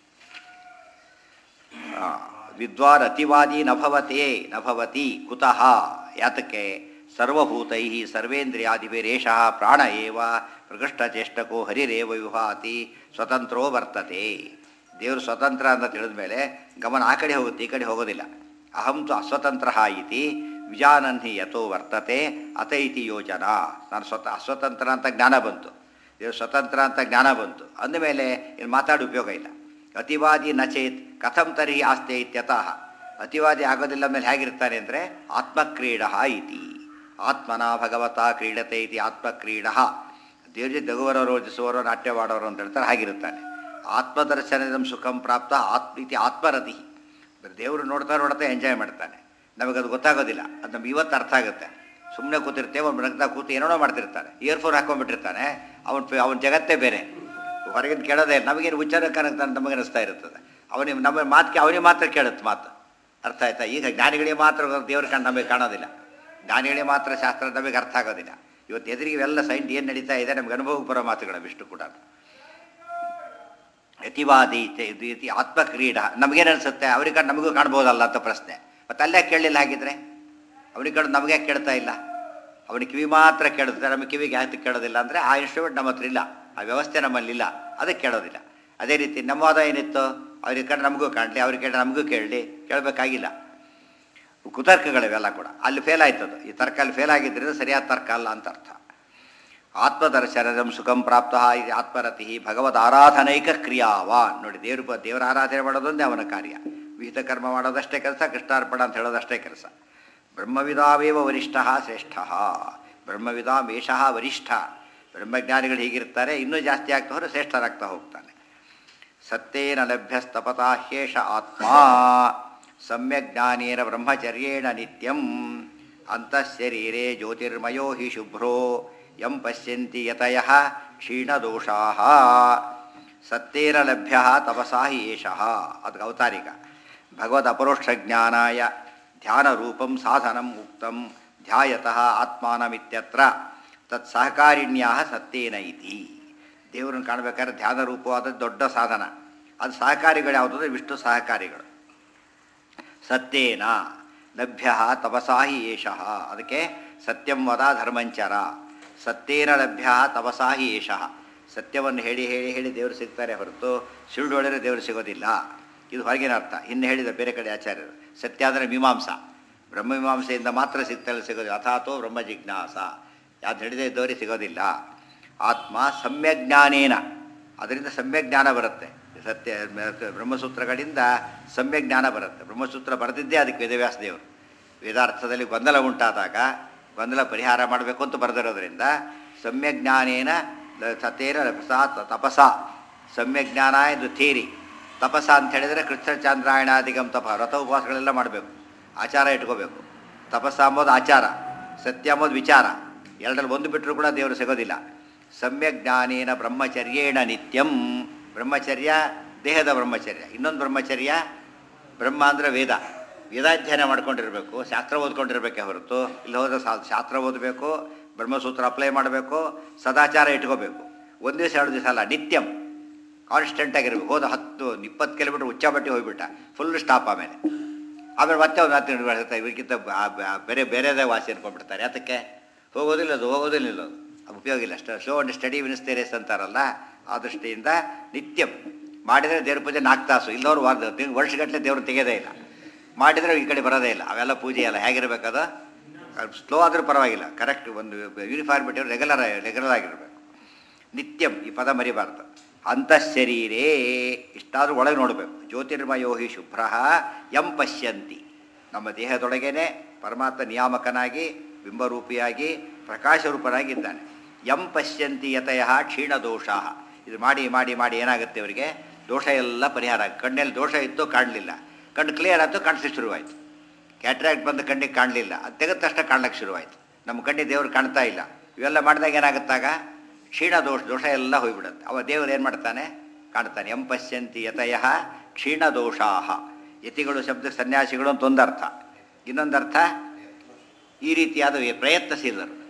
[SPEAKER 1] ಆ, ವಿದ್ವಾನ್ ಅತಿವಾದಿ ನಭವತೆ ನಭವತಿ ಕುತಃ ಯಾತಕ್ಕೆ ಸರ್ವಭೂತೈ ಸರ್ವೇಂದ್ರಿಯಾದಿಭಿರೇಷ ಪ್ರಾಣ ಏವ ಪ್ರಕೃಷ್ಟಚೇಷ್ಟಕೋ ಹರಿರೇವ ವಿಭಾತಿ ಸ್ವತಂತ್ರೋ ವರ್ತತೆ ದೇವರು ಸ್ವತಂತ್ರ ಅಂತ ತಿಳಿದ ಮೇಲೆ ಗಮನ ಆ ಕಡೆ ಹೋಗುತ್ತೆ ಈ ಕಡೆ ಹೋಗೋದಿಲ್ಲ ಅಹಂ ತು ಅಸ್ವತಂತ್ರ ಇತಿ ವಿಜಾನನ್ಹಿ ಯಥೋ ವರ್ತತೆ ಅತ ಇತಿ ಯೋಜನಾ ನಾನು ಸ್ವತ ಅಸ್ವತಂತ್ರ ಅಂತ ಜ್ಞಾನ ಬಂತು ದೇವರು ಸ್ವತಂತ್ರ ಅಂತ ಜ್ಞಾನ ಬಂತು ಅಂದಮೇಲೆ ಇನ್ನು ಮಾತಾಡಿ ಉಪಯೋಗ ಇಲ್ಲ ಅತಿವಾದಿ ನಚೇತ್ ಕಥಂ ತರ್ಹಿ ಆಸ್ತೆ ಇತ್ಯತಃ ಅತಿವಾದಿ ಆಗೋದಿಲ್ಲ ಮೇಲೆ ಹೇಗಿರ್ತಾನೆ ಅಂದರೆ ಆತ್ಮಕ್ರೀಡ ಇತಿ ಆತ್ಮನ ಭಗವತ ಕ್ರೀಡತೆ ಇತಿ ಆತ್ಮಕ್ರೀಡ ದೇವ್ರ ಜೊತೆ ನಗುವರೋ ರೋಜಿಸುವರೋ ನಾಟ್ಯವಾಡೋರು ಅಂತ ಹೇಳ್ತಾರೆ ಹಾಗಿರುತ್ತಾನೆ ಆತ್ಮದರ್ಶನದ ಸುಖಂ ಪ್ರಾಪ್ತ ಆತ್ಮ ಇತಿ ಆತ್ಮರತಿ ದೇವರು ನೋಡ್ತಾ ನೋಡ್ತಾ ಎಂಜಾಯ್ ಮಾಡ್ತಾನೆ ನಮಗದು ಗೊತ್ತಾಗೋದಿಲ್ಲ ಅದು ನಮ್ಗೆ ಇವತ್ತು ಅರ್ಥ ಆಗುತ್ತೆ ಸುಮ್ಮನೆ ಕೂತಿರ್ತೇವೆ ಅವ್ನು ನಗ್ತಾ ಕೂತು ಏನೋ ಮಾಡ್ತಿರ್ತಾನೆ ಇಯರ್ಫೋನ್ ಹಾಕೊಂಡ್ಬಿಟ್ಟಿರ್ತಾನೆ ಅವನ ಅವನ ಜಗತ್ತೇ ಬೇರೆ ಹೊರಗಿನ ಕೇಳೋದೇ ಇಲ್ಲ. ನಮಗೇನು ಉಚ್ಚಾರ ಕಾಣುತ್ತಾನೆ ನಮಗೆ ಅನಿಸ್ತಾ ಇರ್ತದೆ ಅವನಿಗೆ ನಮ್ಮ ಮಾತಿಗೆ ಅವನಿಗೆ ಮಾತ್ರ ಕೇಳುತ್ತೆ ಮಾತು ಅರ್ಥ ಆಯ್ತಾ ಈಗ ಜ್ಞಾನಿಗಳಿಗೆ ಮಾತ್ರ ದೇವ್ರ ಕಣ್ಣು ನಮಗೆ ಕಾಣೋದಿಲ್ಲ ಜ್ಞಾನಿಗಳಿಗೆ ಮಾತ್ರ ಶಾಸ್ತ್ರ ನಮಗೆ ಅರ್ಥ ಆಗೋದಿಲ್ಲ ಇವತ್ತು ಎದುರಿಗೆ ಇವೆಲ್ಲ ಸೈಂಟ್ ಏನು ನಡೀತಾ ಇದೆ ನಮ್ಗೆ ಅನುಭವಕ್ಕೆ ಬರೋ ಮಾತುಗಳು ಇಷ್ಟು ಕೂಡ ಯತಿವಾದಿ ಇತಿ- ಇದು ಇತಿ ಆತ್ಮಕ್ರೀಡ ನಮಗೇನು ಅನಿಸುತ್ತೆ ಅವ್ರಿಗೆ ಕಣ್ಣು ನಮಗೂ ಕಾಣ್ಬೋದಲ್ಲ ಅಂತ ಪ್ರಶ್ನೆ ಮತ್ತೆ ಅಲ್ಲೇ ಕೇಳಲಿಲ್ಲ ಹಾಗಿದ್ರೆ ಅವ್ರಿಗೆ ಕಣ್ಣು ನಮಗೆ ಯಾಕೆ ಕೇಳ್ತಾ ಇಲ್ಲ ಅವನಿಗೆ ಕಿವಿ ಮಾತ್ರ ಕೇಳುತ್ತೆ ನಮಗೆ ಕಿವಿಗೆ ಯಾಕೆ ಕೇಳೋದಿಲ್ಲ ಅಂದರೆ ಆ ಇನ್ಸ್ಟ್ರೂಮೆಂಟ್ ನಮ್ಮ ಹತ್ರ ಇಲ್ಲ ಆ ವ್ಯವಸ್ಥೆ ನಮ್ಮಲ್ಲಿಲ್ಲ ಅದಕ್ಕೆ ಕೇಳೋದಿಲ್ಲ ಅದೇ ರೀತಿ ನಮ್ಮ ವಾದ ಏನಿತ್ತು ಅವ್ರಿಗೆ ಕಣ್ಣು ನಮಗೂ ಕಾಣಲಿ ಅವ್ರಿಗೆ ಕೇಳಿ ನಮಗೂ ಕೇಳಲಿ ಕೇಳಬೇಕಾಗಿಲ್ಲ ಕುತರ್ಕಗಳಿವೆಲ್ಲ ಕೂಡ ಅಲ್ಲಿ ಫೇಲ್ ಆಯ್ತದು ಈ ತರ್ಕ ಅಲ್ಲಿ ಫೇಲ್ ಆಗಿದ್ದರಿಂದ ಸರಿಯಾದ ತರ್ಕ ಅಲ್ಲ ಅಂತ ಅರ್ಥ ಆತ್ಮದರ್ಶನದಂ ಸುಖಂ ಪ್ರಾಪ್ತ ಇದು ಆತ್ಮರತಿ ಭಗವದ್ ಆರಾಧನೈಕ ಕ್ರಿಯಾವಾನ್ ನೋಡಿ ದೇವ್ರ ಪ- ದೇವರ ಆರಾಧನೆ ಮಾಡೋದೊಂದೇ ಅವನ ಕಾರ್ಯ ವಿಹಿತ ಕರ್ಮ ಮಾಡೋದಷ್ಟೇ ಕೆಲಸ ಕೃಷ್ಣಾರ್ಪಣ ಅಂತ ಹೇಳೋದಷ್ಟೇ ಕೆಲಸ ಬ್ರಹ್ಮವಿದಾವೇವ ವರಿಷ್ಠ ಶ್ರೇಷ್ಠ ಬ್ರಹ್ಮವಿದಾಂ ಏಷಃ ವರಿಷ್ಠ ಬ್ರಹ್ಮಜ್ಞಾನಿಗಳು ಹೀಗಿರ್ತಾರೆ ಇನ್ನೂ ಜಾಸ್ತಿ ಆಗ್ತಾ ಹೋದ್ರೆ ಶ್ರೇಷ್ಠರಾಗ್ತಾ ಹೋಗ್ತಾನೆ ಸತ್ಯೇನ ಲಭ್ಯಸ್ತಪತಾ ಹ್ಯೇಷ ಆತ್ಮ ಸಮ್ಯಕ್ ಜ್ಞಾನೇನ ಬ್ರಹ್ಮಚರ್ಯೇಣ ನಿತ್ಯಂ ಅಂತಃಶರೀರೆ ಜ್ಯೋತಿರ್ಮಯೋ ಹಿ ಶುಭ್ರೋ ಯಂ ಪಶ್ಯಂತಿ ಯತಯ ಕ್ಷೀಣದೋಷಾ ಸತ್ಯೇನ ಲಭ್ಯ ತಪಸಾ ಹಿ ಏಷಃ ಅದಕ್ಕೆ ಅವತಾರಿಕ ಭಗವದ್ ಅಪರೋಕ್ಷ ಜ್ಞಾನಾಯ ಧ್ಯಾನರೂಪಂ ಸಾಧನಂ ಉಕ್ತಂ ಧ್ಯಾಯತಃ ಆತ್ಮಾನಮಿತ್ಯತ್ರ ತತ್ ಸಹಕಾರಿಣ್ಯಾ ಸತ್ಯೇನ ಇತಿ ದೇವರನ್ನು ಕಾಣಬೇಕಾದ್ರೆ ಧ್ಯಾನ ರೂಪವಾದ ದೊಡ್ಡ ಸಾಧನ ಅದು ಸಹಕಾರಿಗಳು ಯಾವುದು ಅಂದರೆ ವಿಷ್ಣು ಸಹಕಾರಿಗಳು ಸತ್ಯೇನ ಲಭ್ಯ ತಪಸಾ ಹಿ ಏಷಃ ಅದಕ್ಕೆ ಸತ್ಯಂ ವದ ಧರ್ಮಂಚರ ಸತ್ಯೇನ ಲಭ್ಯ ತಪಸಾ ಹಿ ಏಷಃ ಸತ್ಯವನ್ನು ಹೇಳಿ ಹೇಳಿ ಹೇಳಿ ದೇವರು ಸಿಗ್ತಾರೆ ಹೊರತು ಸುಳ್ಳು ಹೇಳಿದ್ರೆ ದೇವರು ಸಿಗೋದಿಲ್ಲ ಇದು ಹೊರಗಿನ ಅರ್ಥ ಇನ್ನು ಹೇಳಿದ ಬೇರೆ ಕಡೆ ಆಚಾರ್ಯರು ಸತ್ಯ ಅಂದರೆ ಮೀಮಾಂಸ ಬ್ರಹ್ಮಮೀಮಾಂಸೆಯಿಂದ ಮಾತ್ರ ಸಿಗ್ತಲ್ಲ ಸಿಗೋದಿಲ್ಲ ಅಥಾತೋ ಬ್ರಹ್ಮ ಜಿಜ್ಞಾಸ ಯಾವ್ದು ಹಿಡಿದೇ ಇದ್ದವರಿಗೆ ಸಿಗೋದಿಲ್ಲ ಆತ್ಮ ಸಮ್ಯಜ್ಞಾನೇನ ಅದರಿಂದ ಸಮ್ಯಜ್ಞಾನ ಬರುತ್ತೆ ಸತ್ಯ ಬ್ರಹ್ಮಸೂತ್ರಗಳಿಂದ ಸಮ್ಯಜ್ಞಾನ ಬರುತ್ತೆ ಬ್ರಹ್ಮಸೂತ್ರ ಬರೆದಿದ್ದೇ ಅದಕ್ಕೆ ವೇದವ್ಯಾಸ ದೇವರು ವೇದಾರ್ಥದಲ್ಲಿ ಗೊಂದಲ ಉಂಟಾದಾಗ ಗೊಂದಲ ಪರಿಹಾರ ಮಾಡಬೇಕು ಅಂತ ಬರೆದಿರೋದ್ರಿಂದ ಸಮ್ಯಜ್ಞಾನೇನ ಲ- ಸತೇನ ಲಭಸ ತಪಸ ಸಮ್ಯಜ್ಞಾನ ಇದು ಥೇರಿ ತಪಸ ಅಂತ ಹೇಳಿದರೆ ಕೃಷ್ಣ ಚಾಂದ್ರಾಯಣಾದಿಗಂ ತಪ ವ್ರತ ಉಪವಾಸಗಳೆಲ್ಲ ಮಾಡಬೇಕು ಆಚಾರ ಇಟ್ಕೋಬೇಕು ತಪಸ್ಸ ಅಂಬೋದು ಆಚಾರ ಸತ್ಯ ಅಂಬೋದು ವಿಚಾರ ಎರಡರಲ್ಲಿ ಒಂದು ಬಿಟ್ಟರು ಕೂಡ ದೇವರು ಸಿಗೋದಿಲ್ಲ ಸಮ್ಯಕ್ ಜ್ಞಾನೇನ ಬ್ರಹ್ಮಚರ್ಯೇಣ ನಿತ್ಯಂ ಬ್ರಹ್ಮಚರ್ಯ ದೇಹದ ಬ್ರಹ್ಮಚರ್ಯ ಇನ್ನೊಂದು ಬ್ರಹ್ಮಚರ್ಯ ಬ್ರಹ್ಮ ಅಂದರೆ ವೇದ ವೇದಾಧ್ಯಯನ ಮಾಡ್ಕೊಂಡಿರಬೇಕು ಶಾಸ್ತ್ರ ಓದ್ಕೊಂಡಿರ್ಬೇಕೇ ಹೊರತು ಇಲ್ಲಿ ಹೋದ ಸಾ- ಶಾಸ್ತ್ರ ಓದಬೇಕು ಬ್ರಹ್ಮಸೂತ್ರ ಅಪ್ಲೈ ಮಾಡಬೇಕು ಸದಾಚಾರ ಇಟ್ಕೋಬೇಕು ಒಂದು ದಿವಸ ಎರಡು ದಿವಸ ಅಲ್ಲ ನಿತ್ಯಂ ಕಾನ್ಸ್ಟೆಂಟ್ ಆಗಿರ್ಬೇಕು ಹೋದ ಹತ್ತು ಇಪ್ಪತ್ತು ಕಿಲೋಮೀಟರ್ ಉಚ್ಚಾಬಟ್ಟಿ ಹೋಗ್ಬಿಟ್ಟ ಫುಲ್ ಸ್ಟಾಪ್ ಆಮೇಲೆ ಆಮೇಲೆ ಮತ್ತೆ ಒಂದು ಹತ್ತು ನಿಮಿಷ ಬರ್ತಾರೆ ಇವಕ್ಕಿಂತ ಬ- ಬ- ಬೇರೆ ಬೇರೆದೇ ವಾಸಿ ಅನ್ಕೊಂಡ್ಬಿಡ್ತಾರೆ ಯಾತಕ್ಕೆ ಹೋಗೋದಿಲ್ಲ ಅದು ಹೋಗೋದಿಲ್ಲ ಇಲ್ಲ ಅದು ಅದು ಉಪಯೋಗ ಇಲ್ಲ ಅಷ್ಟು ಶೋ ಅಂಡ್ ಸ್ಟಡಿ ವಿನಿಸ್ತೇರೇಸ್ ಅಂತಾರಲ್ಲ ಆ ದೃಷ್ಟಿಯಿಂದ ನಿತ್ಯಂ ಮಾಡಿದರೆ ದೇವ್ರ ಪೂಜೆ ನಾಲ್ಕು ತಾಸು ಇಲ್ಲವ್ರು ವಾರದ ತಿಂಗ್ ವರ್ಷಗಟ್ಟಲೆ ದೇವ್ರು ತೆಗೆಯೋದೇ ಇಲ್ಲ ಮಾಡಿದರೆ ಈ ಕಡೆ ಬರೋದೇ ಇಲ್ಲ ಅವೆಲ್ಲ ಪೂಜೆ ಎಲ್ಲ ಹೇಗಿರ್ಬೇಕದು ಸ್ಲೋ ಆದರೂ ಪರವಾಗಿಲ್ಲ ಕರೆಕ್ಟ್ ಒಂದು ಯೂನಿಫಾರ್ಮಿಟಿ ರೆಗ್ಯುಲರ್ ರೆಗ್ಯುಲರ್ ಆಗಿರಬೇಕು ನಿತ್ಯಂ ಈ ಪದ ಮರಿಬಾರ್ದು ಅಂತಃಶರೀರೇ ಇಷ್ಟಾದರೂ ಒಳಗೆ ನೋಡಬೇಕು ಜ್ಯೋತಿರ್ಮಯೋ ಹಿ ಶುಭ್ರ ಯಂ ಪಶ್ಯಂತಿ ನಮ್ಮ ದೇಹದೊಳಗೇನೆ ಪರಮಾತ್ಮ ನಿಯಾಮಕನಾಗಿ ಬಿಂಬರೂಪಿಯಾಗಿ ಪ್ರಕಾಶರೂಪನಾಗಿದ್ದಾನೆ ಯಂ ಪಶ್ಯಂತಿ ಯತಯ ಕ್ಷೀಣದೋಷಾ ಇದು ಮಾಡಿ ಮಾಡಿ ಮಾಡಿ ಏನಾಗುತ್ತೆ ಅವರಿಗೆ ದೋಷ ಎಲ್ಲ ಪರಿಹಾರ ಆಗ್- ಕಣ್ಣಲ್ಲಿ ದೋಷ ಇತ್ತು ಕಾಣಲಿಲ್ಲ ಕಣ್ಣು ಕ್ಲಿಯರ್ ಆಯಿತು ಕಾಣಿಸ್ಲಿಕ್ಕೆ ಶುರುವಾಯಿತು ಕ್ಯಾಟ್ರಾಕ್ಟ್ ಬಂದು ಕಣ್ಣಿಗೆ ಕಾಣಲಿಲ್ಲ ಅದು ತೆಗೆದ ತಕ್ಷಣ ಕಾಣ್ಲಿಕ್ಕೆ ಶುರುವಾಯಿತು ನಮ್ಮ ಕಣ್ಣಿಗೆ ದೇವರು ಕಾಣ್ತಾ ಇಲ್ಲ ಇವೆಲ್ಲ ಮಾಡಿದಾಗ ಏನಾಗುತ್ತಾಗ ಕ್ಷೀಣ ದೋಷ ದೋಷ ಎಲ್ಲ ಹೋಗ್ಬಿಡುತ್ತೆ ಅವ ದೇವರು ಏನು ಮಾಡ್ತಾನೆ ಕಾಣ್ತಾನೆ ಎಂ ಪಶ್ಯಂತಿ ಯತಯ ಕ್ಷೀಣ ದೋಷಾಹ ಯತಿಗಳು ಶಬ್ದ ಸನ್ಯಾಸಿಗಳು ಅಂತ ಒಂದರ್ಥ ಇನ್ನೊಂದರ್ಥ ಈ ರೀತಿಯಾದ ಪ್ರಯತ್ನಶೀಲರು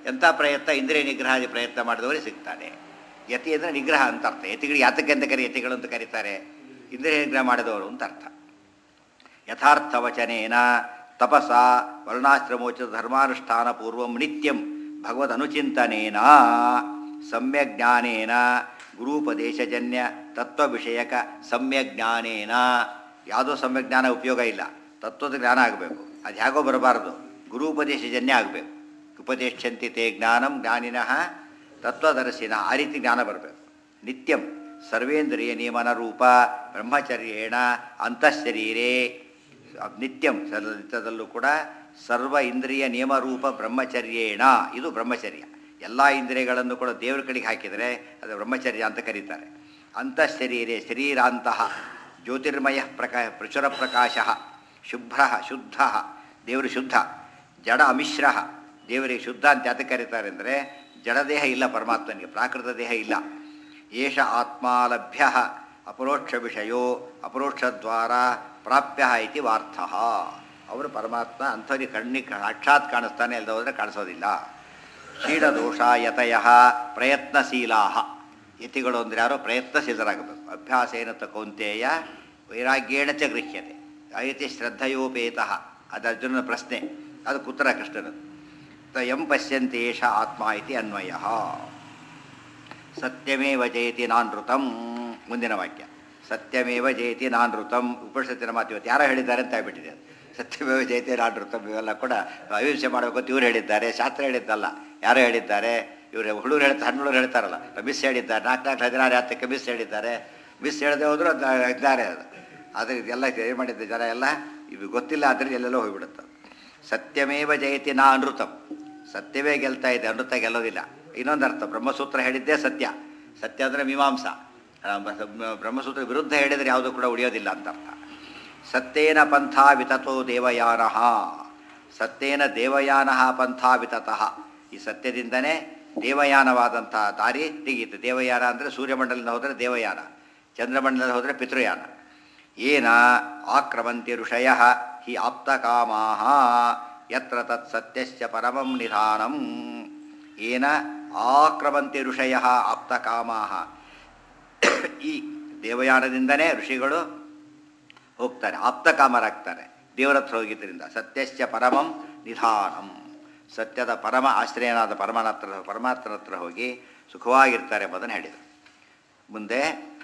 [SPEAKER 1] ಎಂಥ ಪ್ರಯತ್ನ ಇಂದ್ರಿಯ ನಿಗ್ರಹಾದಿ ಪ್ರಯತ್ನ ಮಾಡಿದವರಿಗೆ ಸಿಗ್ತಾನೆ ಯತಿ ಅಂದರೆ ನಿಗ್ರಹ ಅಂತ ಅರ್ಥ ಯತಿಗಳಿಗೆ ಯಾತಕ್ಕೆ ಅಂತ ಕರಿ ಯತಿಗಳು ಅಂತ ಕರೀತಾರೆ ಇಂದ್ರಿಯ ನಿಗ್ರಹ ಮಾಡಿದವರು ಅಂತ ಅರ್ಥ ಯಥಾರ್ಥವಚನೇನ ತಪಸ ವರ್ಣಾಶ್ರಮೋಚಿತ ಧರ್ಮಾನುಷ್ಠಾನ ಪೂರ್ವಂ ನಿತ್ಯಂ ಭಗವದ್ ಅನುಚಿಂತನೇನ ಸಮ್ಯಕ್ ಜ್ಞಾನೇನ ಗುರುಪದೇಶಜನ್ಯ ತತ್ವ ವಿಷಯಕ ಸಮ್ಯಕ್ ಜ್ಞಾನೇನ ಯಾವುದೋ ಸಮ್ಯಕ್ ಜ್ಞಾನ ಉಪಯೋಗ ಇಲ್ಲ ತತ್ವದ ಜ್ಞಾನ ಆಗಬೇಕು ಅದು ಹೇಗೋ ಬರಬಾರ್ದು ಗುರುಪದೇಶಜನ್ಯ ಆಗಬೇಕು ಉಪದೇಶಂತಿ ತೇ ಜ್ಞಾನಂ ಜ್ಞಾನಿನಃ ತತ್ವದರ್ಶಿನ ಆ ರೀತಿ ಜ್ಞಾನ ಬರಬೇಕು ನಿತ್ಯಂ ಸರ್ವೇಂದ್ರಿಯ ನಿಯಮನ ರೂಪ ಬ್ರಹ್ಮಚರ್ಯೇಣ ಅಂತಃಶರೀರೇ ನಿತ್ಯಂ ಸದ- ನಿತ್ಯದಲ್ಲೂ ಕೂಡ ಸರ್ವ ಇಂದ್ರಿಯ ನಿಯಮರೂಪ ಬ್ರಹ್ಮಚರ್ಯೇಣ ಇದು ಬ್ರಹ್ಮಚರ್ಯ ಎಲ್ಲ ಇಂದ್ರಿಯಗಳನ್ನು ಕೂಡ ದೇವರ ಕಡೆಗೆ ಹಾಕಿದರೆ ಅದು ಬ್ರಹ್ಮಚರ್ಯ ಅಂತ ಕರೀತಾರೆ ಅಂತಃಶರೀರೇ ಶರೀರಾಂತಹ ಜ್ಯೋತಿರ್ಮಯ ಪ್ರಕಾ ಪ್ರಚುರ ಪ್ರಕಾಶ ಶುಭ್ರ ಶುದ್ಧ ದೇವರು ಶುದ್ಧ ಜಡ ಅಮಿಶ್ರ ದೇವರಿಗೆ ಶುದ್ಧ ಅಂತ ಯಾತಕ್ಕೆ ಕರೀತಾರೆ ಅಂದರೆ ಜಡದೇಹ ಇಲ್ಲ ಪರಮಾತ್ಮನಿಗೆ ಪ್ರಾಕೃತ ದೇಹ ಇಲ್ಲ ಏಷ ಆತ್ಮ ಲಭ್ಯ ಅಪರೋಕ್ಷ ವಿಷಯೋ ಅಪರೋಕ್ಷದ್ವಾರ ಪ್ರಾಪ್ಯ ಇತಿ ವಾರ್ಥ ಅವರು ಪರಮಾತ್ಮ ಅಂಥವ್ರಿಗೆ ಕಣ್ಣಿಗೆ ಸಾಕ್ಷಾತ್ ಕಾಣಿಸ್ತಾನೆ ಇಲ್ಲದ ಹೋದರೆ ಕಾಣಿಸೋದಿಲ್ಲ ಕ್ಷೀಣದೋಷ ಯತಯ ಪ್ರಯತ್ನಶೀಲಾ ಯತಿಗಳು ಅಂದರೆ ಯಾರೋ ಪ್ರಯತ್ನಶೀಲರಾಗಬೇಕು ಅಭ್ಯಾಸೇನ ಕೌಂತೆಯ ವೈರಾಗ್ಯೇಣ ಚ ಗೃಹ್ಯತೆ ಅಯತಿ ಶ್ರದ್ಧಯೋಪೇತಃ ಅದು ಅರ್ಜುನನ ಪ್ರಶ್ನೆ ಅದು ಕುತ್ರ ಕೃಷ್ಣನದು ತ ಎಂ ಪಶ್ಯಂತೆ ಏಷ ಆತ್ಮ ಇತಿ ಅನ್ವಯ ಸತ್ಯಮೇವ ಜಯತಿ ನಾನೃತಂ ಮುಂದಿನ ವಾಕ್ಯ ಸತ್ಯಮೇವ ಜಯತಿ ನಾನೃತಂ ಉಪನಿಷತ್ತಿನ ಮಾತು ಇವತ್ತು ಯಾರೋ ಹೇಳಿದ್ದಾರೆ ಅಂತ ಆಗ್ಬಿಟ್ಟಿದೆ ಅದು ಸತ್ಯಮೇವ ಜಯತಿ ನಾನೃತಂ ಇವೆಲ್ಲ ಕೂಡ ಅಹಿಂಸೆ ಮಾಡಬೇಕು ಅಂತ ಇವ್ರು ಹೇಳಿದ್ದಾರೆ ಶಾಸ್ತ್ರ ಹೇಳಿದ್ದಲ್ಲ ಯಾರೋ ಹೇಳಿದ್ದಾರೆ ಇವರು ಹುಡುಗರು ಹೇಳ್ತಾರೆ ಹಣ್ಣು ಹುಡುಗರು ಹೇಳ್ತಾರಲ್ಲ ಮಿಸ್ ಹೇಳಿದ್ದಾರೆ ನಾಲ್ಕು ನಾಲ್ಕು ಹದಿನಾರು ಹತ್ತಕ್ಕೆ ಮಿಸ್ ಹೇಳಿದ್ದಾರೆ ಮಿಸ್ ಹೇಳದೆ ಹೋದ್ರು ಅದು ಇದ್ದಾರೆ ಅದು ಆದರೆ ಇದೆಲ್ಲ ಏನು ಮಾಡಿದ್ದೆ ಜನ ಎಲ್ಲ ಇದು ಗೊತ್ತಿಲ್ಲ ಆದರೆ ಎಲ್ಲೆಲ್ಲೋ ಹೋಗ್ಬಿಡುತ್ತೆ ಸತ್ಯಮೇವ ಜಯತಿ ನಾ ಅನೃತಂ ಸತ್ಯವೇ ಗೆಲ್ತಾ ಇದೆ ಅನೃತ ಗೆಲ್ಲೋದಿಲ್ಲ ಇನ್ನೊಂದು ಅರ್ಥ ಬ್ರಹ್ಮಸೂತ್ರ ಹೇಳಿದ್ದೇ ಸತ್ಯ ಸತ್ಯ ಅಂದರೆ ಮೀಮಾಂಸ ಆ, ಬ- ಬ್ರಹ್ಮಸೂತ್ರ ವಿರುದ್ಧ ಹೇಳಿದರೆ ಯಾವುದೂ ಕೂಡ ಉಳಿಯೋದಿಲ್ಲ ಅಂತ ಅರ್ಥ ಸತ್ಯೇನ ಪಂಥ ವಿತತೋ ದೇವಯಾನ ಸತ್ಯೇನ ದೇವಯಾನ ಪಂಥ ವಿತತಃ ಈ ಸತ್ಯದಿಂದನೇ ದೇವಯಾನವಾದಂಥ ದಾರಿ ತೆಗೀತು ದೇವಯಾನ ಅಂದರೆ ಸೂರ್ಯಮಂಡಲದಿಂದ ಹೋದರೆ ದೇವಯಾನ ಚಂದ್ರಮಂಡಲದಲ್ಲಿ ಹೋದರೆ ಪಿತೃಯಾನ ಏನ ಆಕ್ರಮಂತಿ ಋಷಯ ಹಿ ಆಪ್ತಕಾಮಾ ಯತ್ರ ತತ್ ಸತ್ಯಶ್ಚ ಪರಮಂ ನಿಧಾನಂ ಏನ ಆಕ್ರಮಂತಿ ಋಷಯ ಆಪ್ತಕಾಮಾ ಈ ದೇವಯಾನದಿಂದನೇ ಋಷಿಗಳು ಹೋಗ್ತಾರೆ ಆಪ್ತಕಾಮರಾಗ್ತಾರೆ ದೇವರ ಹತ್ರ ಹೋಗಿದ್ದರಿಂದ ಸತ್ಯಶ್ಚ ಪರಮಂ ನಿಧಾನಂ ಸತ್ಯದ ಪರಮ ಆಶ್ರಯನಾದ ಪರಮನ ಹತ್ರ ಪರಮಾತ್ಮನ ಹತ್ರ ಹೋಗಿ ಸುಖವಾಗಿರ್ತಾರೆ ಎಂಬುದನ್ನು ಹೇಳಿದರು ಮುಂದೆ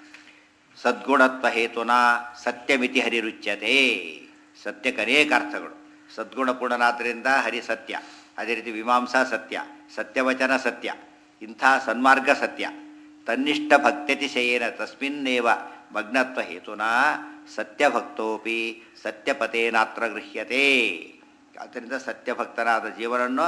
[SPEAKER 1] ಸದ್ಗುಣತ್ವ ಹೇತುನ ಸತ್ಯಮಿತಿ ಹರಿರುಚ್ಯತೆ ಸತ್ಯಕ್ಕೆ ಅನೇಕ ಅರ್ಥಗಳು ಸದ್ಗುಣಪೂರ್ಣನಾದ್ರಿಂದ ಹರಿ ಸತ್ಯ ಅದೇ ರೀತಿ ಮೀಮಾಂಸಾ ಸತ್ಯ ಸತ್ಯವಚನ ಸತ್ಯ ಇಂಥ ಸನ್ಮಾರ್ಗ ಸತ್ಯ ತನ್ನಿಷ್ಠ ಭಕ್ತ್ಯತಿಶಯೇನ ತಸ್ಮಿನ್ನೇವ ಮಗ್ನತ್ವ ಹೇತುನ ಸತ್ಯಭಕ್ತೋಪಿ ಸತ್ಯಪತೇನಾತ್ರ ಗೃಹ್ಯತೆ ಆದ್ದರಿಂದ ಸತ್ಯಭಕ್ತನಾದ ಜೀವನನ್ನು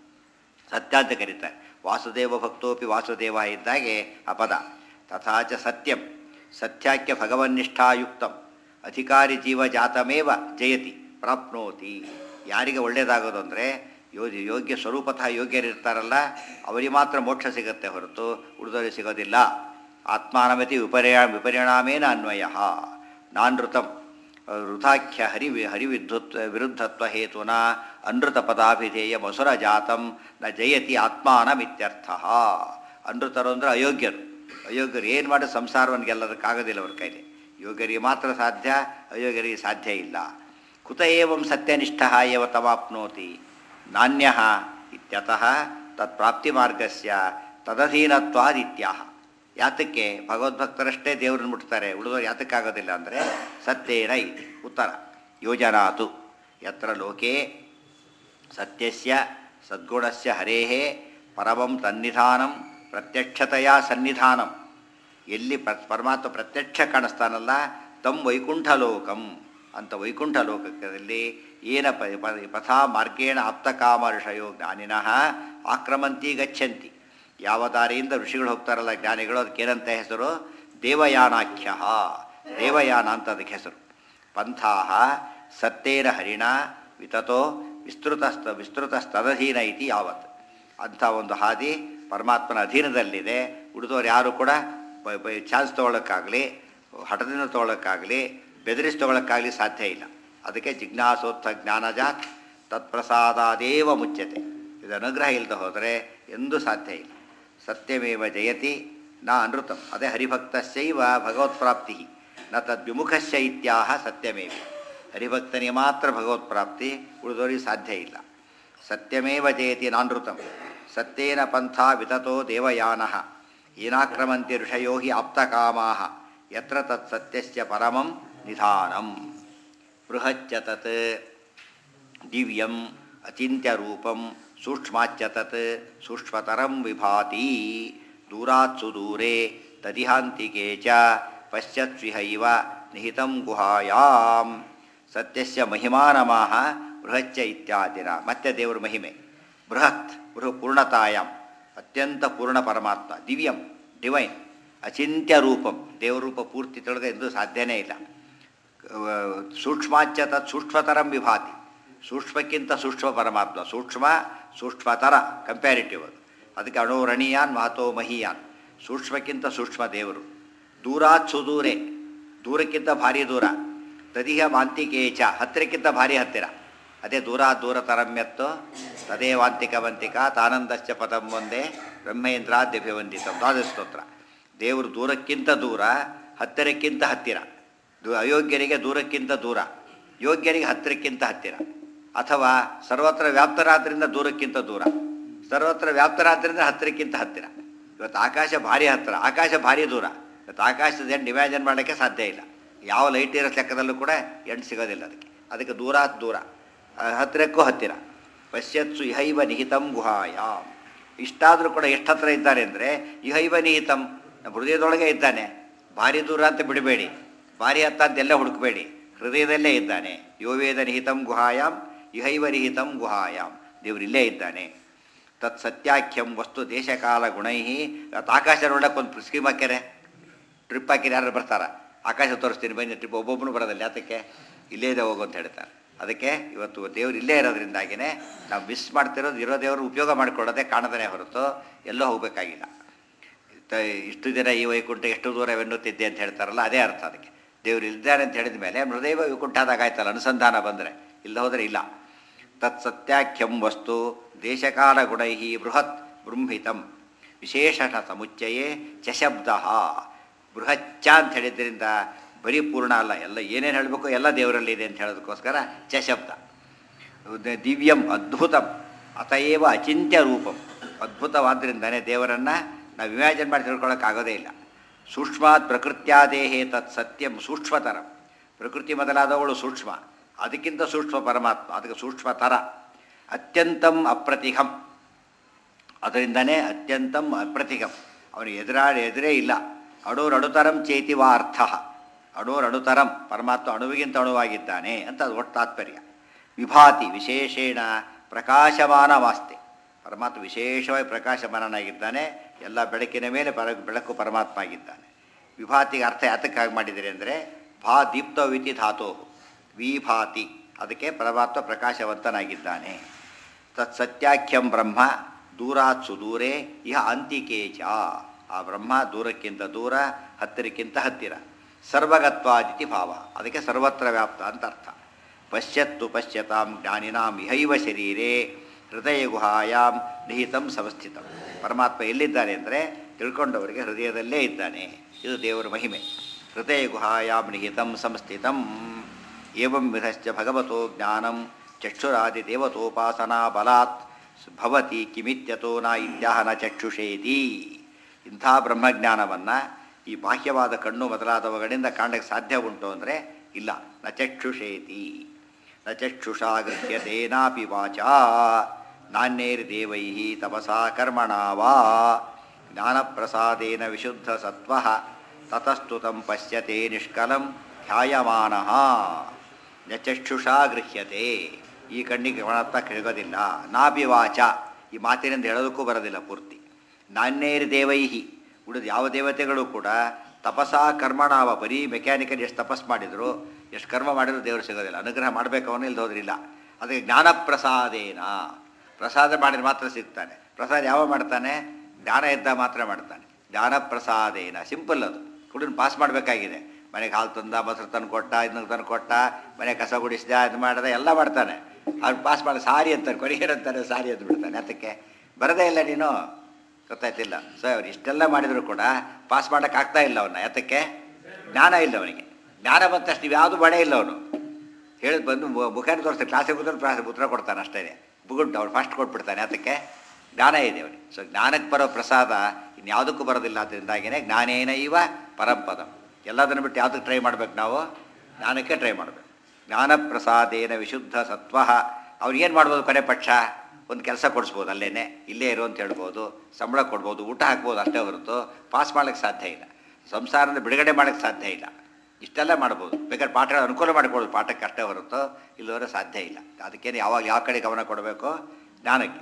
[SPEAKER 1] ಸತ್ಯ ಅಂತ ಕರೀತಾರೆ ವಾಸುದೇವ ಭಕ್ತೋಪಿ ವಾಸುದೇವ ಇದ್ದಾಗೆ ಆ ಪದ ತಥಾಚ ಸತ್ಯಂ ಸತ್ಯಾಖ್ಯ ಭಗವನ್ನಿಷ್ಠಾಯುಕ್ತಂ ಅಧಿಕಾರಿ ಜೀವ ಜಾತಮೇವ ಜಯತಿ ಪ್ರಾಪ್ನೋತಿ ಯಾರಿಗೆ ಒಳ್ಳೆಯದಾಗೋದು ಅಂದರೆ ಯೋಗ್ಯ ಯೋಗ್ಯ ಸ್ವರೂಪತಃ ಯೋಗ್ಯರಿರ್ತಾರಲ್ಲ ಅವರಿಗೆ ಮಾತ್ರ ಮೋಕ್ಷ ಸಿಗುತ್ತೆ ಹೊರತು ಉಳಿದವರಿಗೆ ಸಿಗೋದಿಲ್ಲ ಆತ್ಮಾನಮತಿ ವಿಪರ್ಯಾ ವಿಪರಿಣಾಮೇನ ಅನ್ವಯ ನಾನೃತಂ ಋತಾಖ್ಯ ಹರಿ ಹರಿವಿದ್ಯುತ್ವ ವಿರುದ್ಧತ್ವ ಹೇತುನ ಅನೃತ ಪದಾಭಿಧೇಯ ಮಸುರ ಜಾತಂ ನ ಜಯತಿ ಆತ್ಮಾನಮಿತ್ಯರ್ಥ ಅನೃತರು ಅಂದರೆ ಅಯೋಗ್ಯರು ಅಯೋಗ್ಯರು ಏನು ಮಾಡಿ ಸಂಸಾರವನ್ನು ಗೆಲ್ಲೋದಕ್ಕಾಗೋದಿಲ್ಲ ಅವ್ರ ಕೈಲಿ ಯೋಗ್ಯರಿಗೆ ಮಾತ್ರ ಸಾಧ್ಯ ಅಯೋಗ್ಯರಿಗೆ ಸಾಧ್ಯ ಇಲ್ಲ ಕುತ ಏವಂ ಸತ್ಯನಿಷ್ಠ ಏವ ತವಾಪ್ನೋತಿ ನಾಣ್ಯ ಇತ್ಯತಃ ತತ್ಪ್ರಾಪ್ತಿ ಮಾರ್ಗಸ್ಯ ತದಧೀನತ್ವಾದಿತ್ಯಾಹ ಯಾತಕ್ಕೆ ಭಗವದ್ಭಕ್ತರಷ್ಟೇ ದೇವರನ್ನು ಮುಟ್ತಾರೆ ಉಳಿದವರು ಯಾತಕ್ಕಾಗೋದಿಲ್ಲ ಅಂದರೆ ಸತ್ಯೇನ ಇದೆ ಉತ್ತರ ಯೋಜನಾತು ಯತ್ರ ಲೋಕೆ ಸತ್ಯಸ್ಯ ಸದ್ಗುಣಸ್ಯ ಹರೇಃ ಪರಮಂ ತನ್ನಿಧಾನಂ ಪ್ರತ್ಯಕ್ಷತೆಯ ಸನ್ನಿಧಾನಂ ಎಲ್ಲಿ ಪ್ರ ಪರಮಾತ್ಮ ಪ್ರತ್ಯಕ್ಷ ಕಾಣಿಸ್ತಾನಲ್ಲ ತಮ್ ವೈಕುಂಠ ಲೋಕಂ ಅಂತ ವೈಕುಂಠ ಲೋಕದಲ್ಲಿ ಏನ ಪ ಪ- ಪಥಾ ಮಾರ್ಗೇಣ ಆಪ್ತಕಾಮ ಋಷಯೋ ಜ್ಞಾನಿನಃ ಆಕ್ರಮಂತಿ ಗಚ್ಚಂತಿ ಯಾವ ದಾರಿಯಿಂದ ಋಷಿಗಳು ಹೋಗ್ತಾರಲ್ಲ ಜ್ಞಾನಿಗಳು ಅದಕ್ಕೇನಂತ ಹೆಸರು ದೇವಯಾನಾಖ್ಯ ದೇವಯಾನ ಅಂತ ಅದಕ್ಕೆ ಹೆಸರು ಪಂಥಾ ಸತ್ತೇನ ಹರಿಣ ವಿತತೋ ವಿಸ್ತೃತಸ್ತ ವಿಸ್ತೃತಸ್ತದಧೀನ ಇತಿ ಯಾವತ್ ಅಂಥ ಒಂದು ಹಾದಿ ಪರಮಾತ್ಮನ ಅಧೀನದಲ್ಲಿದೆ ಉಳಿದವರು ಯಾರು ಕೂಡ ಬ- ಬ- ಚಾನ್ಸ್ ತೊಗೊಳಕ್ಕಾಗಲಿ ಹಠದಿಂದ ತೊಗೊಳಕ್ಕಾಗಲಿ ಬೆದರಿಸಿ ತೊಗೊಳಕ್ಕಾಗಲಿ ಸಾಧ್ಯ ಇಲ್ಲ ಅದಕ್ಕೆ ಜಿಜ್ಞಾಸೋತ್ಥ ಜ್ಞಾನಜಾತ್ ತತ್ಪ್ರಸಾದಾದೇವ ಮುಚ್ಯತೆ ಇದು ಅನುಗ್ರಹ ಇಲ್ಲದೆ ಹೋದರೆ ಎಂದೂ ಸಾಧ್ಯ ಇಲ್ಲ ಸತ್ಯಮೇವ ಜಯತಿ ನ ಅನೃತಂ ಅದೇ ಹರಿಭಕ್ತಸ್ಯೈವ ಭಗವತ್ಪ್ರಾಪ್ತಿ ನ ತದ್ವಿಮುಖಸ್ಯ ಇತ್ಯಾಹ ಸತ್ಯಮೇವಿ ಹರಿಭಕ್ತನಿಗೆ ಮಾತ್ರ ಭಗವತ್ಪ್ರಾಪ್ತಿ ಉಳಿದವರಿಗೆ ಸಾಧ್ಯ ಇಲ್ಲ ಸತ್ಯಮೇವ ಜಯತಿ ನಾನೃತಂ ಸತ್ಯೇನ ಪಂಥ ವಿತತೋ ದೇವಯಾನಃ ಏನಾಕ್ರಮಂತಿ ಋಷಯೋ ಹಿ ಆಪ್ತಕಾಮಾಹ ಯತ್ರ ತತ್ ಸತ್ಯಸ್ಯ ಪರಮಂ ನಿಧಾನಂ ಬೃಹಚ್ಚ ತತ್ ದಿವ್ಯಂ ಅಚಿಂತ್ಯರೂಪಂ ಸೂಕ್ಷ್ಮಾಚ್ಚ ತತ್ ಸೂಕ್ಷ್ಮತರಂ ವಿಭಾತಿ ದೂರಾತ್ ಸುದೂರೆ ತದಿಹಾಂತಿಕೆ ಚ ಪಶ್ಯತ್ವಿಹೈವ ನಿಹಿತಂ ಗುಹಾಯಾಂ ಸತ್ಯಸ್ಯ ಮಹಿಮಾನಮಾಹ ಬೃಹಚ್ಚ ಇತ್ಯಾದಿನ ಮತ್ತೆ ದೇವರ ಮಹಿಮೆ ಬೃಹತ್ ಬೃಹ ಪೂರ್ಣತಾಯಾಮ್ ಅತ್ಯಂತ ಪೂರ್ಣ ಪರಮಾತ್ಮ ದಿವ್ಯಂ ಡಿವೈನ್ ಅಚಿಂತ್ಯ ರೂಪಂ ದೇವರೂಪ ಪೂರ್ತಿ ತಿಳಿದ ಎಂದು ಸಾಧ್ಯನೇ ಇಲ್ಲ ಸೂಕ್ಷ್ಮಾಚ್ಯ ತತ್ ಸೂಕ್ಷ್ಮತರಂ ವಿಭಾತಿ ಸೂಕ್ಷ್ಮಕ್ಕಿಂತ ಸೂಕ್ಷ್ಮ ಪರಮಾತ್ಮ ಸೂಕ್ಷ್ಮ ಸೂಕ್ಷ್ಮತರ ಕಂಪ್ಯಾರಿಟಿವ್ ಅದು ಅದಕ್ಕೆ ಅಣೋರಣೀಯಾನ್ ಮಹತೋ ಮಹೀಯಾನ್ ಸೂಕ್ಷ್ಮಕ್ಕಿಂತ ಸೂಕ್ಷ್ಮ ದೇವರು ದೂರಾತ್ ಸುದೂರೆ ದೂರಕ್ಕಿಂತ ಭಾರಿ ದೂರ ತದಿಹ ಮಾಂತಿಕೇಚ ಹತ್ತಿರಕ್ಕಿಂತ ಭಾರಿ ಹತ್ತಿರ ಅದೇ ದೂರ ದೂರ ತರಮ್ಯತ್ತು ತದೇ ವಾಂತಿಕ ವಂತಿಕ ತಾನಂದಶ್ಚ ಪದಂ ಒಂದೇ ಬ್ರಹ್ಮೇಂದ್ರಾದ್ಯಭಿವಂದಿತ ದ್ವಾದಸ್ತೋತ್ರ ದೇವರು ದೂರಕ್ಕಿಂತ ದೂರ ಹತ್ತಿರಕ್ಕಿಂತ ಹತ್ತಿರ ದು ಅಯೋಗ್ಯರಿಗೆ ದೂರಕ್ಕಿಂತ ದೂರ ಯೋಗ್ಯರಿಗೆ ಹತ್ತಿರಕ್ಕಿಂತ ಹತ್ತಿರ ಅಥವಾ ಸರ್ವತ್ರ ವ್ಯಾಪ್ತರಾದ್ರಿಂದ ದೂರಕ್ಕಿಂತ ದೂರ ಸರ್ವತ್ರ ವ್ಯಾಪ್ತರಾದ್ರಿಂದ ಹತ್ತಿರಕ್ಕಿಂತ ಹತ್ತಿರ ಇವತ್ತು ಆಕಾಶ ಭಾರಿ ಹತ್ತಿರ ಆಕಾಶ ಭಾರಿ ದೂರ ಇವತ್ತು ಆಕಾಶದ ಎಂಟು ಇಮ್ಯಾಜಿನ್ ಮಾಡೋಕ್ಕೆ ಸಾಧ್ಯ ಇಲ್ಲ ಯಾವ ಲೈಟ್ ಇರೋ ಲೆಕ್ಕದಲ್ಲೂ ಕೂಡ ಎಂಟು ಸಿಗೋದಿಲ್ಲ ಅದಕ್ಕೆ ಅದಕ್ಕೆ ದೂರ ದೂರ ಆ, ಹತ್ತಿರಕ್ಕೂ ಹತ್ತಿರ ಪಶ್ಯತ್ಸು ಇಹೈವ ನಿಹಿತಂ ಗುಹಾಯಾಮ್ ಇಷ್ಟಾದರೂ ಕೂಡ ಎಷ್ಟು ಹತ್ರ ಇದ್ದಾರೆ ಅಂದರೆ ಇಹೈವ ನಿಹಿತಂ ನಮ್ಮ ಹೃದಯದೊಳಗೆ ಇದ್ದಾನೆ ಭಾರಿ ದೂರ ಅಂತ ಬಿಡಬೇಡಿ ಭಾರಿ ಹತ್ತ ಅಂತೆಲ್ಲ ಹುಡುಕಬೇಡಿ ಹೃದಯದಲ್ಲೇ ಇದ್ದಾನೆ ಯೋವೇದ ನಿಹಿತಂ ಗುಹಾಯಾಮ್ ಇಹೈವ ನಿಹಿತಂ ಗುಹಾಯಾಮ್ ದೇವರು ಇಲ್ಲೇ ಇದ್ದಾನೆ ತತ್ ಸತ್ಯಾಖ್ಯಂ ವಸ್ತು ದೇಶಕಾಲ ಗುಣೈ ಇವತ್ತು ಆಕಾಶ ನೋಡಕ್ಕೆ ಒಂದು ಸ್ಕೀಮ್ ಹಾಕ್ಯಾರೆ ಟ್ರಿಪ್ ಹಾಕಿರಿ ಯಾರು ಬರ್ತಾರ ಆಕಾಶ ತೋರಿಸ್ತೀನಿ ಬನ್ನಿ ಟ್ರಿಪ್ ಒಬ್ಬೊಬ್ಬನು ಬರೋದಿಲ್ಲ ಯಾತಕ್ಕೆ ಇಲ್ಲೇ ಇದೆ ಹೋಗು ಅಂತ ಹೇಳ್ತಾರೆ ಅದಕ್ಕೆ ಇವತ್ತು ದೇವರು ಇಲ್ಲೇ ಇರೋದ್ರಿಂದಾಗಿನೇ ನಾವು ಮಿಸ್ ಮಾಡ್ತಿರೋದು ಇರೋ ದೇವರು ಉಪಯೋಗ ಮಾಡಿಕೊಳ್ಳೋದೇ ಕಾಣದೇ ಹೊರತು ಎಲ್ಲೋ ಹೋಗಬೇಕಾಗಿಲ್ಲ ತ- ಇಷ್ಟು ದಿನ ಈ ವೈಕುಂಠ ಎಷ್ಟು ದೂರವೆನ್ನುತ್ತಿದ್ದೆ ಅಂತ ಹೇಳ್ತಾರಲ್ಲ ಅದೇ ಅರ್ಥ ಅದಕ್ಕೆ ದೇವರು ಇದ್ದಾನೆ ಅಂತ ಹೇಳಿದ ಮೇಲೆ ಮೃದೈವ ವೈಕುಂಠ ಆದಾಗ ಆಯ್ತಲ್ಲ ಅನುಸಂಧಾನ ಬಂದರೆ ಇಲ್ಲ ಹೋದರೆ ಇಲ್ಲ ತತ್ ಸತ್ಯಾಖ್ಯಂ ವಸ್ತು ದೇಶಕಾಲ ಗುಣೈ ಬೃಹತ್ ಬೃಂಹಿತಂ ವಿಶೇಷಣ ಸಮುಚ್ಚಯೇ ಚಶಬ್ದ ಬೃಹಚ್ಚ ಅಂತ ಹೇಳಿದ್ರಿಂದ ಬರೀ ಪೂರ್ಣ ಅಲ್ಲ ಎಲ್ಲ ಏನೇನು ಹೇಳಬೇಕು ಎಲ್ಲ ದೇವರಲ್ಲಿ ಇದೆ ಅಂತ ಹೇಳೋದಕ್ಕೋಸ್ಕರ ಚಶಬ್ದ ದ- ದಿವ್ಯಂ ಅದ್ಭುತಂ ಅತಏವ ಅಚಿಂತ್ಯ ರೂಪಂ ಅದ್ಭುತವಾದ್ದರಿಂದನೇ ದೇವರನ್ನು ನಾವು ಇಮ್ಯಾಜಿನ್ ಮಾಡಿ ತಿಳ್ಕೊಳ್ಳೋಕ್ಕಾಗೋದೇ ಇಲ್ಲ ಸೂಕ್ಷ್ಮಾತ್ ಪ್ರಕೃತ್ಯಾದೇಹೇ ತತ್ ಸತ್ಯಂ ಸೂಕ್ಷ್ಮತರಂ ಪ್ರಕೃತಿ ಮೊದಲಾದವಳು ಸೂಕ್ಷ್ಮ ಅದಕ್ಕಿಂತ ಸೂಕ್ಷ್ಮ ಪರಮಾತ್ಮ ಅದಕ್ಕೆ ಸೂಕ್ಷ್ಮತರ ಅತ್ಯಂತಂ ಅಪ್ರತಿಹಂ ಅದರಿಂದನೇ ಅತ್ಯಂತಂ ಅಪ್ರತಿಗಂ ಅವನು ಎದುರಾಡಿ ಎದುರೇ ಇಲ್ಲ ಅಣುರ್ ಅಣುತರಂ ಚೇತಿ ವಾ ಅರ್ಥ ಅಣುರ್ ಅಣುತರಂ ಪರಮಾತ್ಮ ಅಣುವಿಗಿಂತ ಅಣುವಾಗಿದ್ದಾನೆ ಅಂತ ಅದು ಒಟ್ಟು ತಾತ್ಪರ್ಯ ವಿಭಾತಿ ವಿಶೇಷೇಣ ಪ್ರಕಾಶಮಾನವಾಸ್ತೆ ಪರಮಾತ್ಮ ವಿಶೇಷವಾಗಿ ಪ್ರಕಾಶಮಾನನಾಗಿದ್ದಾನೆ ಎಲ್ಲ ಬೆಳಕಿನ ಮೇಲೆ ಪರ ಬೆಳಕು ಪರಮಾತ್ಮ ಆಗಿದ್ದಾನೆ ವಿಭಾತಿಗೆ ಅರ್ಥ ಯಾತಕ್ಕಾಗಿ ಮಾಡಿದರೆ ಅಂದರೆ ಭಾ ದೀಪ್ತವಿತಿ ಧಾತು ವಿಭಾತಿ ಅದಕ್ಕೆ ಪರಮಾತ್ಮ ಪ್ರಕಾಶವಂತನಾಗಿದ್ದಾನೆ ತತ್ ಸತ್ಯಾಖ್ಯಂ ಬ್ರಹ್ಮ ದೂರಾತ್ ಸುದೂರೇ ಇಹ ಅಂತಿಕೇಚ ಆ ಬ್ರಹ್ಮ ದೂರಕ್ಕಿಂತ ದೂರ ಹತ್ತಿರಕ್ಕಿಂತ ಹತ್ತಿರ ಸರ್ವಗತ್ವಾದಿತಿ ಭಾವ ಅದಕ್ಕೆ ಸರ್ವತ್ರ ವ್ಯಾಪ್ತ ಅಂತ ಅರ್ಥ ಪಶ್ಯತ್ತು ಪಶ್ಯತಾಂ ಜ್ಞಾನಿನಾಂ ಇಹೈವ ಶರೀರೇ ಹೃದಯ ಗುಹಾಯಾಂ ನಿಹಿತಂ ಸಮಸ್ಥಿತಂ ಪರಮಾತ್ಮ ಎಲ್ಲಿದ್ದಾನೆ ಅಂದರೆ ತಿಳ್ಕೊಂಡವರಿಗೆ ಹೃದಯದಲ್ಲೇ ಇದ್ದಾನೆ ಇದು ದೇವರ ಮಹಿಮೆ ಹೃದಯ ಗುಹಾಯಾಂ ನಿಹಿತಂ ಸಂಸ್ಥಿತಂ ಏವಂ ವಿಧಶ್ಚ ಭಗವತೋ ಜ್ಞಾನಂ ಚಕ್ಷುರಾದಿ ದೇವತೋಪಾಸನಾ ಬಲಾತ್ ಭವತಿ ಕಿಮಿತ್ಯತೋ ನ ಇತ್ಯಾಹ ನ ಚಕ್ಷುಷೇತಿ ಇಂಥ ಬ್ರಹ್ಮಜ್ಞಾನವನ್ನು ಈ ಬಾಹ್ಯವಾದ ಕಣ್ಣು ಮೊದಲಾದವುಗಳಿಂದ ಕಾಣಕ್ಕೆ ಸಾಧ್ಯ ಉಂಟು ಅಂದರೆ ಇಲ್ಲ ನ ಚಕ್ಷುಷೇತಿ ನ ಚಕ್ಷುಷಾ ಗೃಹ್ಯತೇನಾಪಿ ವಾಚಾ ನಾಣ್ಯೈರ್ದೇವೈ ತಪಸಾ ಕರ್ಮಣಾ ವಾ ಜ್ಞಾನಪ್ರಸಾದೇನ ವಿಶುದ್ಧ ಸತ್ವ ತತಸ್ತು ತಂ ಪಶ್ಯತೆ ನಿಷ್ಕಲಂ ಧ್ಯಾಯಮಾನಃ ನ ಚಕ್ಷುಷಾ ಗೃಹ್ಯತೆ ಈ ಕಣ್ಣಿಗೆ ಗಮನತ್ತ ಕೆಳಗೋದಿಲ್ಲ ನಾಪಿ ವಾಚ ಈ ಮಾತಿನಿಂದ ಹೇಳೋದಕ್ಕೂ ಬರೋದಿಲ್ಲ ಪೂರ್ತಿ ನಾಣ್ಯೈರ್ ದೇವೈಹಿ ಉಳಿದ ಯಾವ ದೇವತೆಗಳು ಕೂಡ ತಪಸಾ ಕರ್ಮಣಾವ ಬರೀ ಮೆಕ್ಯಾನಿಕಲ್ ಎಷ್ಟು ತಪಸ್ ಮಾಡಿದ್ರು ಎಷ್ಟು ಕರ್ಮ ಮಾಡಿದ್ರು ದೇವರು ಸಿಗೋದಿಲ್ಲ ಅನುಗ್ರಹ ಮಾಡಬೇಕು ಅವನು ಇಲ್ದ ಹೋದ್ರಿಲ್ಲ ಅದಕ್ಕೆ ಜ್ಞಾನಪ್ರಸಾದೇನ ಪ್ರಸಾದ ಮಾಡಿದ್ರೆ ಮಾತ್ರ ಸಿಗ್ತಾನೆ ಪ್ರಸಾದ ಯಾವ ಮಾಡ್ತಾನೆ ಜ್ಞಾನ ಇದ್ದ ಮಾತ್ರ ಮಾಡ್ತಾನೆ ಜ್ಞಾನಪ್ರಸಾದೇನ ಸಿಂಪಲ್ ಅದು ಕುಡಿನ ಪಾಸ್ ಮಾಡಬೇಕಾಗಿದೆ ಮನೆಗೆ ಹಾಲು ತಂದ ಮೊಸರು ತಂದು ಕೊಟ್ಟ ಇದನ್ನ ತಂದು ಕೊಟ್ಟ ಮನೆ ಕಸ ಗುಡಿಸಿದ ಇದು ಮಾಡಿದ ಎಲ್ಲ ಮಾಡ್ತಾನೆ ಅವ್ರು ಪಾಸ್ ಮಾಡಿ ಸಾರಿ ಅಂತಾರೆ ಕೊನೆಗೆ ಏನಂತಾರೆ ಸಾರಿ ಅಂತ ಬಿಡ್ತಾನೆ ಅದಕ್ಕೆ ಬರದೇ ಇಲ್ಲ ನೀನು ಗೊತ್ತಾಯ್ತಿಲ್ಲ ಸೊ ಅವ್ರು ಇಷ್ಟೆಲ್ಲ ಮಾಡಿದ್ರು ಕೂಡ ಪಾಸ್ ಮಾಡೋಕೆ ಆಗ್ತಾ ಇಲ್ಲ ಅವನ್ನ ಯಾತಕ್ಕೆ ಜ್ಞಾನ ಇಲ್ಲ ಅವನಿಗೆ ಜ್ಞಾನ ಬಂದ ತಕ್ಷಣ ನೀವು ಯಾವುದು ಮಾಡೇ ಇಲ್ಲ ಅವನು ಹೇಳಿದ್ ಬಂದು ಮು- ಮುಖಾನ ತೋರಿಸ್ತಾರೆ ಕ್ಲಾಸಿಗೆ ಕೂತ್ರೆ ಕ್ಲಾಸ್ ಉತ್ತರ ಕೊಡ್ತಾನೆ ಅಷ್ಟೇ ಬುಗುಡ್ ಅವ್ರು ಫಸ್ಟ್ ಕೊಟ್ಬಿಡ್ತಾನೆ ಅದಕ್ಕೆ ಜ್ಞಾನ ಇದೆ ಅವನಿಗೆ ಸೊ ಜ್ಞಾನಕ್ಕೆ ಬರೋ ಪ್ರಸಾದ ಇನ್ಯಾವುದಕ್ಕೂ ಬರೋದಿಲ್ಲ ಅದರಿಂದಾಗಿನೇ ಜ್ಞಾನೇನ ಇವ ಪರಂಪದ ಎಲ್ಲದನ್ನು ಬಿಟ್ಟು ಯಾವುದಕ್ಕೆ ಟ್ರೈ ಮಾಡ್ಬೇಕು ನಾವು ಜ್ಞಾನಕ್ಕೆ ಟ್ರೈ ಮಾಡಬೇಕು ಜ್ಞಾನ ಪ್ರಸಾದೇನ ವಿಶುದ್ಧ ಸತ್ವ ಅವ್ರು ಏನು ಮಾಡ್ಬೋದು ಕೊನೆ ಪಕ್ಷ ಒಂದು ಕೆಲಸ ಕೊಡಿಸ್ಬೋದು ಅಲ್ಲೇನೆ ಇಲ್ಲೇ ಇರು ಅಂತ ಹೇಳ್ಬೋದು ಸಂಬಳ ಕೊಡ್ಬೋದು ಊಟ ಹಾಕ್ಬೋದು ಅಷ್ಟೇ ಹೊರತು ಪಾಸ್ ಮಾಡೋಕ್ಕೆ ಸಾಧ್ಯ ಇಲ್ಲ ಸಂಸಾರದ ಬಿಡುಗಡೆ ಮಾಡೋಕ್ಕೆ ಸಾಧ್ಯ ಇಲ್ಲ ಇಷ್ಟೆಲ್ಲ ಮಾಡ್ಬೋದು ಬೇಕಾದ್ರೆ ಪಾಠ ಅನುಕೂಲ ಮಾಡಿಕೊಡೋದು ಪಾಠಕ್ಕೆ ಅಷ್ಟೇ ಹೊರತು ಇಲ್ಲವರೆ ಸಾಧ್ಯ ಇಲ್ಲ ಅದಕ್ಕೇನು ಯಾವಾಗ ಯಾವ ಕಡೆ ಗಮನ ಕೊಡಬೇಕು ಜ್ಞಾನಕ್ಕೆ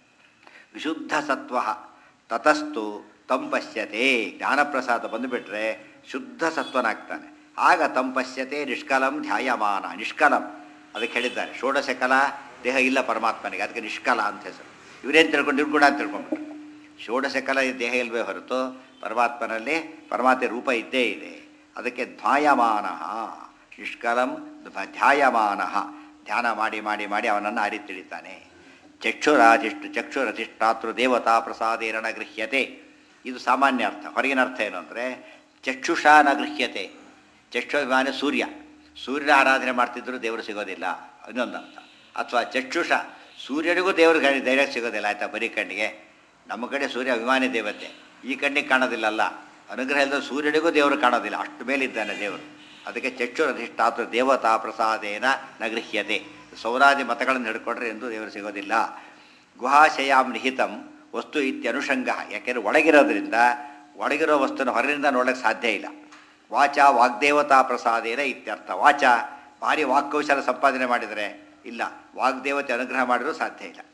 [SPEAKER 1] ವಿಶುದ್ಧ ಸತ್ವ ತತಸ್ತು ತಂಪಶ್ಯತೆ ಜ್ಞಾನಪ್ರಸಾದ ಬಂದುಬಿಟ್ರೆ ಶುದ್ಧ ಸತ್ವನಾಗ್ತಾನೆ ಆಗ ತಂಪಶ್ಯತೆ ನಿಷ್ಕಲಂ ಧ್ಯಾಯಮಾನ ನಿಷ್ಕಲಂ ಅದಕ್ಕೆ ಹೇಳಿದ್ದಾರೆ ಷೋಡಶ ಕಲಾ ದೇಹ ಇಲ್ಲ ಪರಮಾತ್ಮನಿಗೆ ಅದಕ್ಕೆ ನಿಷ್ಕಲ ಅಂತ ಹೆಸರು ಇವರೇನು ತಿಳ್ಕೊಂಡು ನಿರ್ಗುಣ ಅಂತ ತಿಳ್ಕೊಂಡ್ಬಿಟ್ರು ಷೋಡಶ ಕಲ ದೇಹ ಇಲ್ವೇ ಹೊರತು ಪರಮಾತ್ಮನಲ್ಲಿ ಪರಮಾತ್ಮ ರೂಪ ಇದ್ದೇ ಇದೆ ಅದಕ್ಕೆ ಧ್ಯಾಯಮಾನ ನಿಷ್ಕಲಂ ಧ್ವ- ಧ್ಯಾಯಮಾನ ಧ್ಯಾನ ಮಾಡಿ ಮಾಡಿ ಮಾಡಿ ಅವನನ್ನು ಅರಿತಿಳಿತಾನೆ ಚಕ್ಷುರಾಧಿಷ್ಠು ಚಕ್ಷುರಧಿಷ್ಠಾತೃ ದೇವತಾ ಪ್ರಸಾದೇನ ನ ಗೃಹ್ಯತೆ ಇದು ಸಾಮಾನ್ಯ ಅರ್ಥ ಹೊರಗಿನ ಅರ್ಥ ಏನು ಅಂದರೆ ಚಕ್ಷುಷಾ ನ ಗೃಹ್ಯತೆ ಚಕ್ಷುಭಿಮಾನ ಸೂರ್ಯ ಸೂರ್ಯನ ಆರಾಧನೆ ಮಾಡ್ತಿದ್ರು ದೇವರು ಸಿಗೋದಿಲ್ಲ ಇನ್ನೊಂದು ಅರ್ಥ ಅಥವಾ ಚಕ್ಷುಷ ಸೂರ್ಯನಿಗೂ ದೇವ್ರ ಡೈರೆಕ್ಟ್ ಸಿಗೋದಿಲ್ಲ ಆಯ್ತಾ ಬರೀ ಕಣ್ಣಿಗೆ ನಮ್ಮ ಕಡೆ ಸೂರ್ಯ ಅಭಿಮಾನಿ ದೇವತೆ ಈ ಕಣ್ಣಿಗೆ ಕಾಣೋದಿಲ್ಲ ಅಲ್ಲ ಅನುಗ್ರಹ ಇಲ್ಲದ ಸೂರ್ಯನಿಗೂ ದೇವರು ಕಾಣೋದಿಲ್ಲ ಅಷ್ಟು ಮೇಲಿದ್ದಾನೆ ದೇವರು ಅದಕ್ಕೆ ಚಕ್ಷುರಧಿಷ್ಠಾತೃ ದೇವತಾ ಪ್ರಸಾದೇನ ನ ಗೃಹ್ಯತೆ ಸೌರಾದಿ ಮತಗಳನ್ನು ಹಿಡ್ಕೊಂಡ್ರೆ ಎಂದು ದೇವರು ಸಿಗೋದಿಲ್ಲ ಗುಹಾಶಯಾಂ ನಿಹಿತಂ ವಸ್ತು ಇತ್ಯನುಷಂಗ ಯಾಕೆಂದರೆ ಒಳಗಿರೋದ್ರಿಂದ ಒಳಗಿರೋ ವಸ್ತುನ ಹೊರಗಿನಿಂದ ನೋಡೋಕ್ಕೆ ಸಾಧ್ಯ ಇಲ್ಲ ವಾಚ ವಾಗ್ದೇವತಾ ಪ್ರಸಾದೇನ ಇತ್ಯರ್ಥ ವಾಚ ಭಾರಿ ವಾಕ್ಕೌಶಲ ಸಂಪಾದನೆ ಮಾಡಿದರೆ ಇಲ್ಲ ವಾಗ್ದೇವತೆ ಅನುಗ್ರಹ ಮಾಡಿದರೂ ಸಾಧ್ಯ ಇಲ್ಲ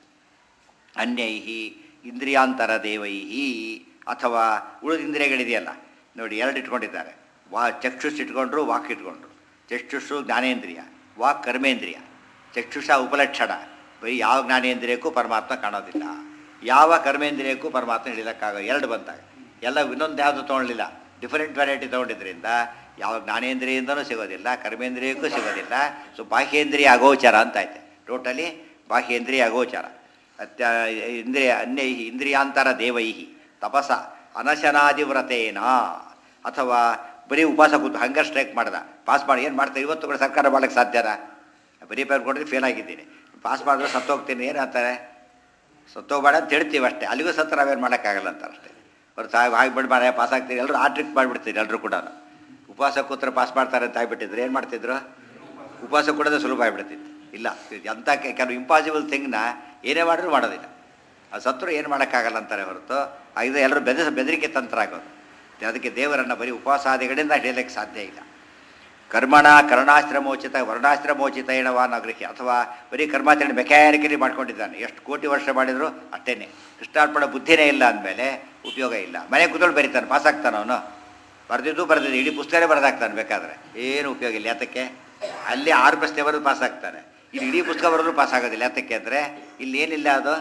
[SPEAKER 1] ಅನ್ಯೈಹಿ ಇಂದ್ರಿಯಾಂತರ ದೇವೈಹಿ ಅಥವಾ ಉಳಿದ ಇಂದ್ರಿಯಗಳಿದೆಯಲ್ಲ ನೋಡಿ ಎರಡು ಇಟ್ಕೊಂಡಿದ್ದಾರೆ ವಾ ಚಕ್ಷುಷ್ ಇಟ್ಕೊಂಡ್ರು ವಾಕ್ ಇಟ್ಕೊಂಡ್ರು ಚಕ್ಷುಷು ಜ್ಞಾನೇಂದ್ರಿಯ ವಾಕ್ ಕರ್ಮೇಂದ್ರಿಯ ಚಕ್ಷುಷ ಉಪಲಕ್ಷಣ ಬರೀ ಯಾವ ಜ್ಞಾನೇಂದ್ರಿಯಕ್ಕೂ ಪರಮಾತ್ಮ ಕಾಣೋದಿಲ್ಲ ಯಾವ ಕರ್ಮೇಂದ್ರಿಯಕ್ಕೂ ಪರಮಾತ್ಮ ಹಿಡಿಯೋಕ್ಕಾಗ ಎರಡು ಬಂದಾಗ ಎಲ್ಲ ಇನ್ನೊಂದು ಯಾವುದು ತೊಗೊಳ್ಳಿಲ್ಲ ಡಿಫರೆಂಟ್ ವೆರೈಟಿ ತೊಗೊಂಡಿದ್ರಿಂದ ಯಾವ ಜ್ಞಾನೇಂದ್ರಿಯಿಂದನೂ ಸಿಗೋದಿಲ್ಲ ಕರ್ಮೇಂದ್ರಿಯಕ್ಕೂ ಸಿಗೋದಿಲ್ಲ ಸೊ ಬಾಹ್ಯೇಂದ್ರಿಯ ಅಗೋಚರ ಅಂತ ಆಯ್ತು ಟೋಟಲಿ ಬಾಹ್ಯೇಂದ್ರಿಯ ಅಗೋಚರ ಅತ್ಯ ಇಂದ್ರಿಯ ಅನ್ಯ ಇಂದ್ರಿಯಾಂತರ ದೇವೈಹಿ ತಪಸ ಅನಶನಾದಿವ್ರತೇನ ಅಥವಾ ಬರೀ ಉಪವಾಸ ಕೂತು ಹಂಗರ್ ಸ್ಟ್ರೈಕ್ ಮಾಡ್ದ ಪಾಸ್ ಮಾಡಿ ಏನು ಮಾಡ್ತಾರೆ ಇವತ್ತು ಕೂಡ ಸರ್ಕಾರ ಮಾಡೋಕ್ಕೆ ಸಾಧ್ಯನಾ ಬರೀ ಪೇಪರ್ ಕೊಟ್ಟಿದ್ದು ಫೇಲ್ ಆಗಿದ್ದೀನಿ ಪಾಸ್ ಮಾಡಿದ್ರೆ ಸತ್ತೋಗ್ತೀನಿ ಏನು ಅಂತಾರೆ ಸತ್ತೋಗ್ಬೇಡ ಅಂತ ಹೇಳ್ತೀವಿ ಅಷ್ಟೇ ಅಲ್ಲಿಗೂ ಸತ್ತು ನಾವೇನು ಮಾಡೋಕ್ಕಾಗಲ್ಲ ಅಂತಾರೆ ಅಷ್ಟೇ ಅವ್ರು ಸಾವು ಆಗಿಬಿಟ್ಟು ಮಾಡ ಪಾಸ್ ಆಗ್ತೀರಿ ಎಲ್ಲರೂ ಆ ಟ್ರಿಕ್ ಮಾಡಿಬಿಡ್ತೀರಿ ಎಲ್ಲರೂ ಕೂಡ ಉಪವಾಸ ಕೂತ್ರೆ ಪಾಸ್ ಮಾಡ್ತಾರೆ ಅಂತ ಆಗಿಬಿಟ್ಟಿದ್ರು ಏನು ಮಾಡ್ತಿದ್ರು ಉಪವಾಸ ಕೊಡೋದೇ ಸುಲಭ ಆಗಿಬಿಡ್ತಿತ್ತು ಇಲ್ಲ ಎಂಥ ಕೆ- ಕೆಲವು ಇಂಪಾಸಿಬಲ್ ಥಿಂಗ್ನ ಏನೇ ಮಾಡಿದ್ರು ಮಾಡೋದಿಲ್ಲ ಅದು ಸತ್ರು ಏನು ಮಾಡೋಕ್ಕಾಗಲ್ಲ ಅಂತಾರೆ ಹೊರತು ಆ ಇದು ಎಲ್ಲರೂ ಬೆದರಿಸ ಬೆದರಿಕೆ ತಂತ್ರ ಆಗೋದು ಅದಕ್ಕೆ ದೇವರನ್ನು ಬರೀ ಉಪವಾಸಾದಿಗಳಿಂದ ಹಿಡಿಯಲಿಕ್ಕೆ ಸಾಧ್ಯ ಇಲ್ಲ ಕರ್ಮಣ ಕರ್ಣಾಶ್ರಮೋಚಿತ ವರ್ಣಾಶ್ರಮೋಚಿತ ಏನವಾನ ಗೃಹ್ಯ ಅಥವಾ ಬರೀ ಕರ್ಮಾಚರಣೆ ಮೆಕ್ಯಾನಿಕಲಿ ಮಾಡ್ಕೊಂಡಿದ್ದಾನೆ ಎಷ್ಟು ಕೋಟಿ ವರ್ಷ ಮಾಡಿದ್ರು ಅಷ್ಟೇನೆ ಕೃಷ್ಣಾರ್ಪಣ ಬುದ್ಧಿನೇ ಇಲ್ಲ ಅಂದಮೇಲೆ ಉಪಯೋಗ ಇಲ್ಲ ಮನೆ ಕೂತ್ಕೊಂಡು ಬರೀತಾನೆ ಪಾಸ್ ಆಗ್ತಾನೆ ಅವನು ಬರೆದಿದ್ದು ಬರೆದಿದ್ದು ಇಡೀ ಪುಸ್ತಕನೇ ಬರೆದಾಗ್ತಾನೆ ಬೇಕಾದ್ರೆ ಏನು ಉಪಯೋಗ ಇಲ್ಲ ಯಾತಕ್ಕೆ ಅಲ್ಲಿ ಆರು ಪ್ರಶ್ನೆ ಬರೆದು ಪಾಸ್ ಆಗ್ತಾನೆ ಇಲ್ಲಿ ಇಡೀ ಪುಸ್ತಕ ಬರೆದ್ರು ಪಾಸ್ ಆಗೋದಿಲ್ಲ ಯಾತಕ್ಕೆ ಅಂದರೆ ಇಲ್ಲಿ ಏನಿಲ್ಲ ಅದು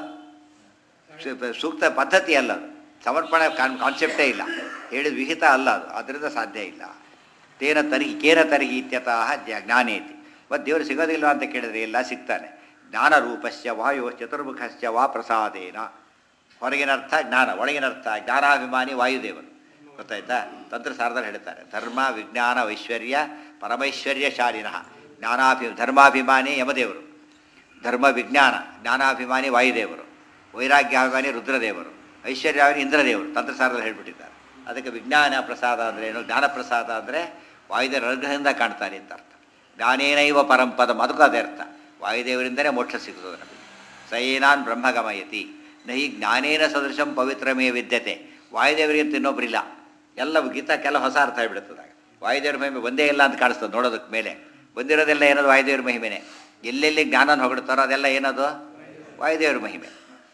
[SPEAKER 1] ಸು- ಸೂಕ್ತ ಪದ್ಧತಿ ಅಲ್ಲ ಅದು ಸಮರ್ಪಣೆ ಕಾನ್ ಕಾನ್ಸೆಪ್ಟೇ ಇಲ್ಲ ಹೇಳಿದ ವಿಹಿತ ಅಲ್ಲ ಅದು ಅದರಿಂದ ಸಾಧ್ಯ ಇಲ್ಲ ತೇನ ತರ್ಹಿ ಕೇನ ತರ್ಹಿ ಇತ್ಯತಃ ಜ್ಞ- ಜ್ಞಾನೇತಿ ಮತ್ತು ದೇವರು ಸಿಗೋದಿಲ್ಲ ಅಂತ ಕೇಳಿದ್ರೆ ಎಲ್ಲ ಸಿಗ್ತಾನೆ ಜ್ಞಾನ ರೂಪಸ್ಯ ವಾಯು ಚತುರ್ಮುಖಸ್ಯ ವಾ ಪ್ರಸಾದೇನ ಹೊರಗಿನ ಅರ್ಥ ಜ್ಞಾನ ಒಳಗಿನ ಅರ್ಥ ಜ್ಞಾನಾಭಿಮಾನಿ ವಾಯುದೇವರು ಗೊತ್ತಾಯ್ತಾ ತಂತ್ರಸಾರದಲ್ಲಿ ಹೇಳ್ತಾರೆ ಧರ್ಮ ವಿಜ್ಞಾನ ಐಶ್ವರ್ಯ ಪರಮೈಶ್ವರ್ಯ ಶಾಲಿನಃ ಜ್ಞಾನಾಭಿ ಧರ್ಮಾಭಿಮಾನಿ ಯಮದೇವರು ಧರ್ಮ ವಿಜ್ಞಾನ ಜ್ಞಾನಾಭಿಮಾನಿ ವಾಯುದೇವರು ವೈರಾಗ್ಯಾಭಿಮಾನಿ ರುದ್ರದೇವರು ಐಶ್ವರ್ಯಾಭಿಮಾನಿ ಇಂದ್ರದೇವರು ತಂತ್ರಸಾರದಲ್ಲಿ ಹೇಳ್ಬಿಟ್ಟಿದ್ದಾರೆ ಅದಕ್ಕೆ ವಿಜ್ಞಾನ ಪ್ರಸಾದ ಅಂದರೆ ಏನು ಜ್ಞಾನ ಪ್ರಸಾದ ಅಂದರೆ ವಾಯುದೇವರ ಅನುಗ್ರಹದಿಂದ ಕಾಣ್ತಾರೆ ಅಂತ ಅರ್ಥ ಜ್ಞಾನೇನೈವ ಪರಂಪದ ಅದಕ್ಕೂ ಅದೇ ಅರ್ಥ ವಾಯುದೇವರಿಂದಲೇ ಮೋಕ್ಷ ಸಿಗುತ್ತದೆ ನಮಗೆ ಸಯೇನಾನ್ ಬ್ರಹ್ಮಗಮಯತಿ ನಹಿ ಜ್ಞಾನೇನ ಸದೃಶಂ ಪವಿತ್ರಮೇ ವಿದ್ಯತೆ ವಾಯುದೇವರಿಗಿಂತ ಇನ್ನೊಬ್ಬರಿಲ್ಲ ಎಲ್ಲ ಗೀತಕ್ಕೆಲ್ಲ ಹೊಸ ಅರ್ಥ ಆಗಿಬಿಡುತ್ತದಾಗ ವಾಯುದೇವ್ರ ಮಹಿಮೆ ಒಂದೇ ಇಲ್ಲ ಅಂತ ಕಾಣಿಸ್ತದೆ ನೋಡೋದಕ್ಕೆ ಮೇಲೆ ಬಂದಿರೋದೆಲ್ಲ ಏನದು ವಾಯುದೇವ್ರ ಮಹಿಮೆನೆ ಎಲ್ಲೆಲ್ಲಿ ಜ್ಞಾನನ ಹೊಗಡ್ತಾರೋ ಅದೆಲ್ಲ ಏನದು ವಾಯುದೇವ್ರ ಮಹಿಮೆ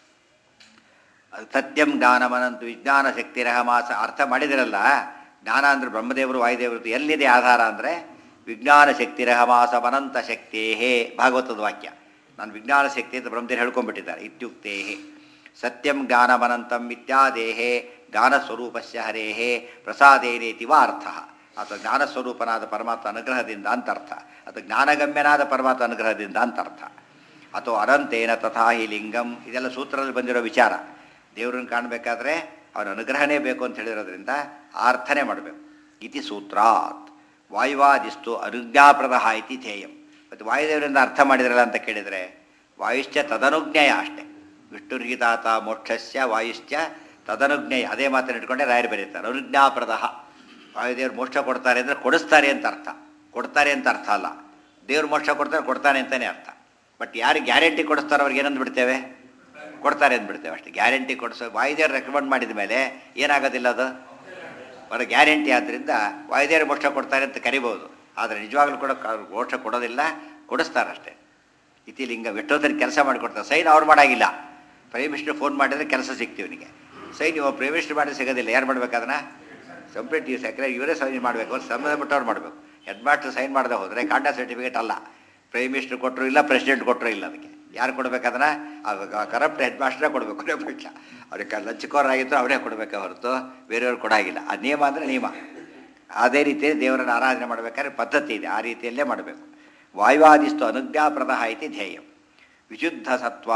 [SPEAKER 1] ಅದು ಸತ್ಯಂ ಜ್ಞಾನಮನಂತು ವಿಜ್ಞಾನ ಶಕ್ತಿರಹ ಮಾಸ ಅರ್ಥ ಮಾಡಿದಿರಲ್ಲ ಜ್ಞಾನ ಅಂದರೆ ಬ್ರಹ್ಮದೇವರು ವಾಯುದೇವರು ಎಲ್ಲಿದೆ ಆಧಾರ ಅಂದರೆ ವಿಜ್ಞಾನ ಶಕ್ತಿರಹ ಮಾಸ ಅನಂತ ಶಕ್ತೇಹೇ ಭಾಗವತದ ವಾಕ್ಯ ನಾನು ವಿಜ್ಞಾನ ಶಕ್ತಿ ಅಂತ ಬ್ರಹ್ಮದೇವರು ಹೇಳ್ಕೊಂಡ್ಬಿಟ್ಟಿದ್ದಾರೆ ಇತ್ಯುಕ್ತೇ ಸತ್ಯಂ ಜ್ಞಾನಮನಂತಂ ಇತ್ಯಾದೇಹೇ ಜ್ಞಾನಸ್ವರೂಪಸ್ಯ ಹರೇಹೇ ಪ್ರಸಾದೇನೇತಿ ವಾ ಅರ್ಥ ಅಥವಾ ಜ್ಞಾನಸ್ವರೂಪನಾದ ಪರಮಾತ್ಮ ಅನುಗ್ರಹದಿಂದ ಅಂತ ಅರ್ಥ ಅಥವಾ ಜ್ಞಾನಗಮ್ಯನಾದ ಪರಮಾತ್ಮ ಅನುಗ್ರಹದಿಂದ ಅಂತ ಅರ್ಥ ಅಥವಾ ಅನಂತೇನ ತಥಾ ಹಿ ಲಿಂಗಂ ಇದೆಲ್ಲ ಸೂತ್ರದಲ್ಲಿ ಬಂದಿರೋ ವಿಚಾರ ದೇವ್ರನ್ನ ಕಾಣಬೇಕಾದ್ರೆ ಅವನ ಅನುಗ್ರಹನೇ ಬೇಕು ಅಂತ ಹೇಳಿರೋದ್ರಿಂದ ಆ ಅರ್ಥನೆ ಮಾಡಬೇಕು ಇತಿ ಸೂತ್ರಾತ್ ವಾಯುವಾದಿಸ್ತು ಅನುಜ್ಞಾಪ್ರದ ಇತಿ ಧ್ಯೇಯಂ ಮತ್ತು ವಾಯುದೇವರಿಂದ ಅರ್ಥ ಮಾಡಿದ್ರಲ್ಲ ಅಂತ ಕೇಳಿದರೆ ವಾಯುಶ್ಚ ತದನುಜ್ಞೇಯ ಅಷ್ಟೇ ವಿಷ್ಣುರ್ಗಿತಾತ ಮೋಕ್ಷಸ್ಯ ವಾಯುಶ್ಚ ತದನುಜ್ಞೇಯ ಅದೇ ಮಾತನ್ನು ಇಟ್ಕೊಂಡೆ ರಾಯರು ಬರೀತಾರೆ ಅನುಜ್ಞಾಪ್ರದ ವಾಯುದೇವ್ರು ಮೋಕ್ಷ ಕೊಡ್ತಾರೆ ಅಂದರೆ ಕೊಡಿಸ್ತಾರೆ ಅಂತ ಅರ್ಥ ಕೊಡ್ತಾರೆ ಅಂತ ಅರ್ಥ ಅಲ್ಲ ದೇವ್ರು ಮೋಕ್ಷ ಕೊಡ್ತಾರೆ ಕೊಡ್ತಾನೆ ಅಂತಲೇ ಅರ್ಥ ಬಟ್ ಯಾರು ಗ್ಯಾರಂಟಿ ಕೊಡಿಸ್ತಾರೋ ಅವ್ರಿಗೆ ಏನಂದು ಬಿಡ್ತೇವೆ ಕೊಡ್ತಾರೆ ಅಂದ್ಬಿಡ್ತೇವೆ ಅಷ್ಟೇ ಗ್ಯಾರಂಟಿ ಕೊಡಿಸೋ ವಾಯುದೇವ್ರು ರೆಕಮೆಂಡ್ ಮಾಡಿದ ಮೇಲೆ ಏನಾಗೋದಿಲ್ಲ ಅದು ಅವರ ಗ್ಯಾರಂಟಿ ಆದ್ದರಿಂದ ವಾಯುದೇವರು ಮೋಕ್ಷ ಕೊಡ್ತಾರೆ ಅಂತ ಕರಿಬೋದು ಆದರೆ ನಿಜವಾಗ್ಲೂ ಕೂಡ ಕ- ಮೋಕ್ಷ ಕೊಡೋದಿಲ್ಲ ಕೊಡಿಸ್ತಾರೆ ಅಷ್ಟೇ ಇತಿ ಲಿಂಗ ಎಷ್ಟೊತ್ತಲ್ಲಿ ಕೆಲಸ ಮಾಡಿಕೊಡ್ತಾರೆ ಸೈನ್ ಅವ್ರು ಮಾಡಾಗಿಲ್ಲ ಪ್ರೈಮ್ ಮಿನಿಸ್ಟರ್ ಫೋನ್ ಮಾಡಿದ್ರೆ ಕೆಲಸ ಸಿಗ್ತೀವಿ ನಿಮಗೆ ಸೈನ್ ಇವಾಗ ಪ್ರೈಮ್ ಮಿನಿಸ್ಟರ್ ಮಾಡಿ ಸಿಗೋದಿಲ್ಲ ಯಾರು ಮಾಡ್ಬೇಕು ಅದನ್ನ ಕಂಪ್ಲೀಟ್ ಈ ಸೆಕ್ರೆ ಇವರೇ ಸೈನ್ ಮಾಡಬೇಕು ಸಂಬಂಧಪಟ್ಟವ್ರು ಮಾಡಬೇಕು ಹೆಡ್ ಮಾಸ್ಟರ್ ಸೈನ್ ಮಾಡದೆ ಹೋದರೆ ಕಾಂಡ ಸರ್ಟಿಫಿಕೇಟ್ ಅಲ್ಲ ಪ್ರೈಮ್ ಮಿನಿಸ್ಟರ್ ಕೊಟ್ಟರು ಇಲ್ಲ ಪ್ರೆಸಿಡೆಂಟ್ ಕೊಟ್ಟರು ಇಲ್ಲ ಅದಕ್ಕೆ ಯಾರು ಕೊಡ್ಬೇಕು ಅದನ್ನ ಕರಪ್ಟ್ ಹೆಡ್ ಮಾಸ್ಟ್ರೇ ಕೊಡಬೇಕು ಪಕ್ಷ ಅವ್ರಿಗೆ ಲಂಚಕೋರಾಗಿದ್ದು ಅವರೇ ಕೊಡಬೇಕೆ ಹೊರತು ಬೇರೆಯವ್ರು ಕೊಡಾಗಿಲ್ಲ ಆ ನಿಯಮ ಅಂದರೆ ನಿಯಮ ಅದೇ ರೀತಿ ದೇವರನ್ನು ಆರಾಧನೆ ಮಾಡಬೇಕಾದ್ರೆ ಪದ್ಧತಿ ಇದೆ ಆ ರೀತಿಯಲ್ಲೇ ಮಾಡಬೇಕು ವಾಯುವಾದಿಸ್ತು ಅನುಜ್ಞಾಪ್ರದ ಇತಿ ಧ್ಯೇಯ ವಿಶುದ್ಧ ಸತ್ವ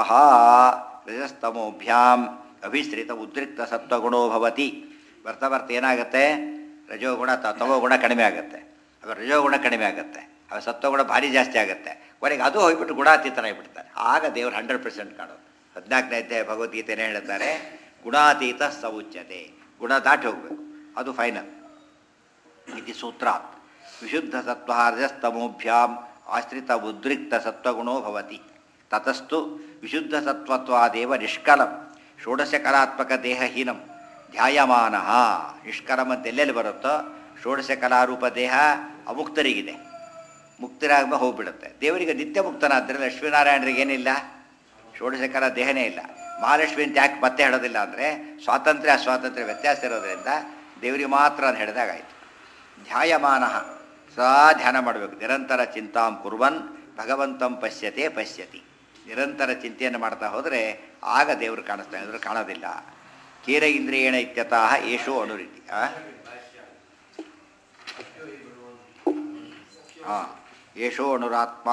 [SPEAKER 1] ರಜಸ್ತಮೋಭ್ಯಾಂ ಅಭಿಶ್ರಿತ ಉದ್ರಿಕ್ತ ಸತ್ವಗುಣೋ ಭವತಿ ಬರ್ತಾ ಬರ್ತಾ ಏನಾಗುತ್ತೆ ರಜೋಗುಣ ತ- ತಮೋಗುಣ ಕಡಿಮೆ ಆಗುತ್ತೆ ಆಗ ರಜೋಗುಣ ಕಡಿಮೆ ಆಗುತ್ತೆ ಆಗ ಸತ್ವಗುಣ ಭಾರಿ ಜಾಸ್ತಿ ಆಗುತ್ತೆ ಕೊನೆಗೆ ಅದು ಹೋಗ್ಬಿಟ್ಟು ಗುಣಾತೀತನಾಗಿಬಿಡ್ತಾರೆ ಆಗ ದೇವರು ಹಂಡ್ರೆಡ್ ಪರ್ಸೆಂಟ್ ಕಾಣೋದು ಹದಿನಾಲ್ಕನೇ ಅಧ್ಯಾಯ ಭಗವದ್ಗೀತೆನೇ ಹೇಳ್ತಾರೆ ಗುಣಾತೀತ ಸೌಚ್ಯತೆ ಗುಣ ದಾಟಿ ಹೋಗಬೇಕು ಅದು ಫೈನಲ್ ಇತಿ ಸೂತ್ರಾತ್ ವಿಶುದ್ಧ ಸತ್ವ ರಜಸ್ತಮೋಭ್ಯಾಂ ಆಶ್ರಿತ ಉದ್ರಿಕ್ತ ಸತ್ವಗುಣೋ ಭವತಿ ತತಸ್ತು ವಿಶುದ್ಧ ಸತ್ವತ್ವಾದೇವ ನಿಷ್ಕಲಂ ಷೋಡಶ ಕಲಾತ್ಮಕ ದೇಹಹೀನಂ ಧ್ಯಾಯಮಾನ ನಿಷ್ಕಲಂ ಅಂತ ಎಲ್ಲೆಲ್ಲಿ ಬರುತ್ತೋ ಷೋಡಶ ಕಲಾರೂಪ ದೇಹ ಅಮುಕ್ತರಿಗಿದೆ ಮುಕ್ತರಾಗ ಹೋಗ್ಬಿಡುತ್ತೆ ದೇವರಿಗೆ ನಿತ್ಯ ಮುಕ್ತನಾದ್ದರಿಂದ ಲಕ್ಷ್ಮೀನಾರಾಯಣರಿಗೆ ಏನಿಲ್ಲ ಷೋಡಶ ಕಲಾ ದೇಹನೇ ಇಲ್ಲ ಮಹಾಲಕ್ಷ್ಮಿ ಅಂತ ಯಾಕೆ ಮತ್ತೆ ಹೇಳೋದಿಲ್ಲ ಅಂದರೆ ಸ್ವಾತಂತ್ರ್ಯ ಅಸ್ವಾತಂತ್ರ್ಯ ವ್ಯತ್ಯಾಸ ಇರೋದ್ರಿಂದ ದೇವರಿಗೆ ಮಾತ್ರ ಅಂತ ಹೇಳಿದಾಗಾಯಿತು ಧ್ಯಾಯಮಾನ ಸದಾ ಧ್ಯಾನ ಮಾಡಬೇಕು ನಿರಂತರ ಚಿಂತಾಂ ಕುರ್ವನ್ ಭಗವಂತಂ ಪಶ್ಯತೆ ಪಶ್ಯತಿ ನಿರಂತರ ಚಿಂತೆಯನ್ನು ಮಾಡ್ತಾ ಹೋದರೆ ಆಗ ದೇವರು ಕಾಣಿಸ್ತಾನೆ ಅಂದರೆ ಕಾಣೋದಿಲ್ಲ ಕೀರ ಇಂದ್ರಿಯೇಣ ಇತ್ಯತಃ ಏಷೋ ಅನುರೀತಿ ಹಾಂ ಏಷೋ ಅನುರಾತ್ಮ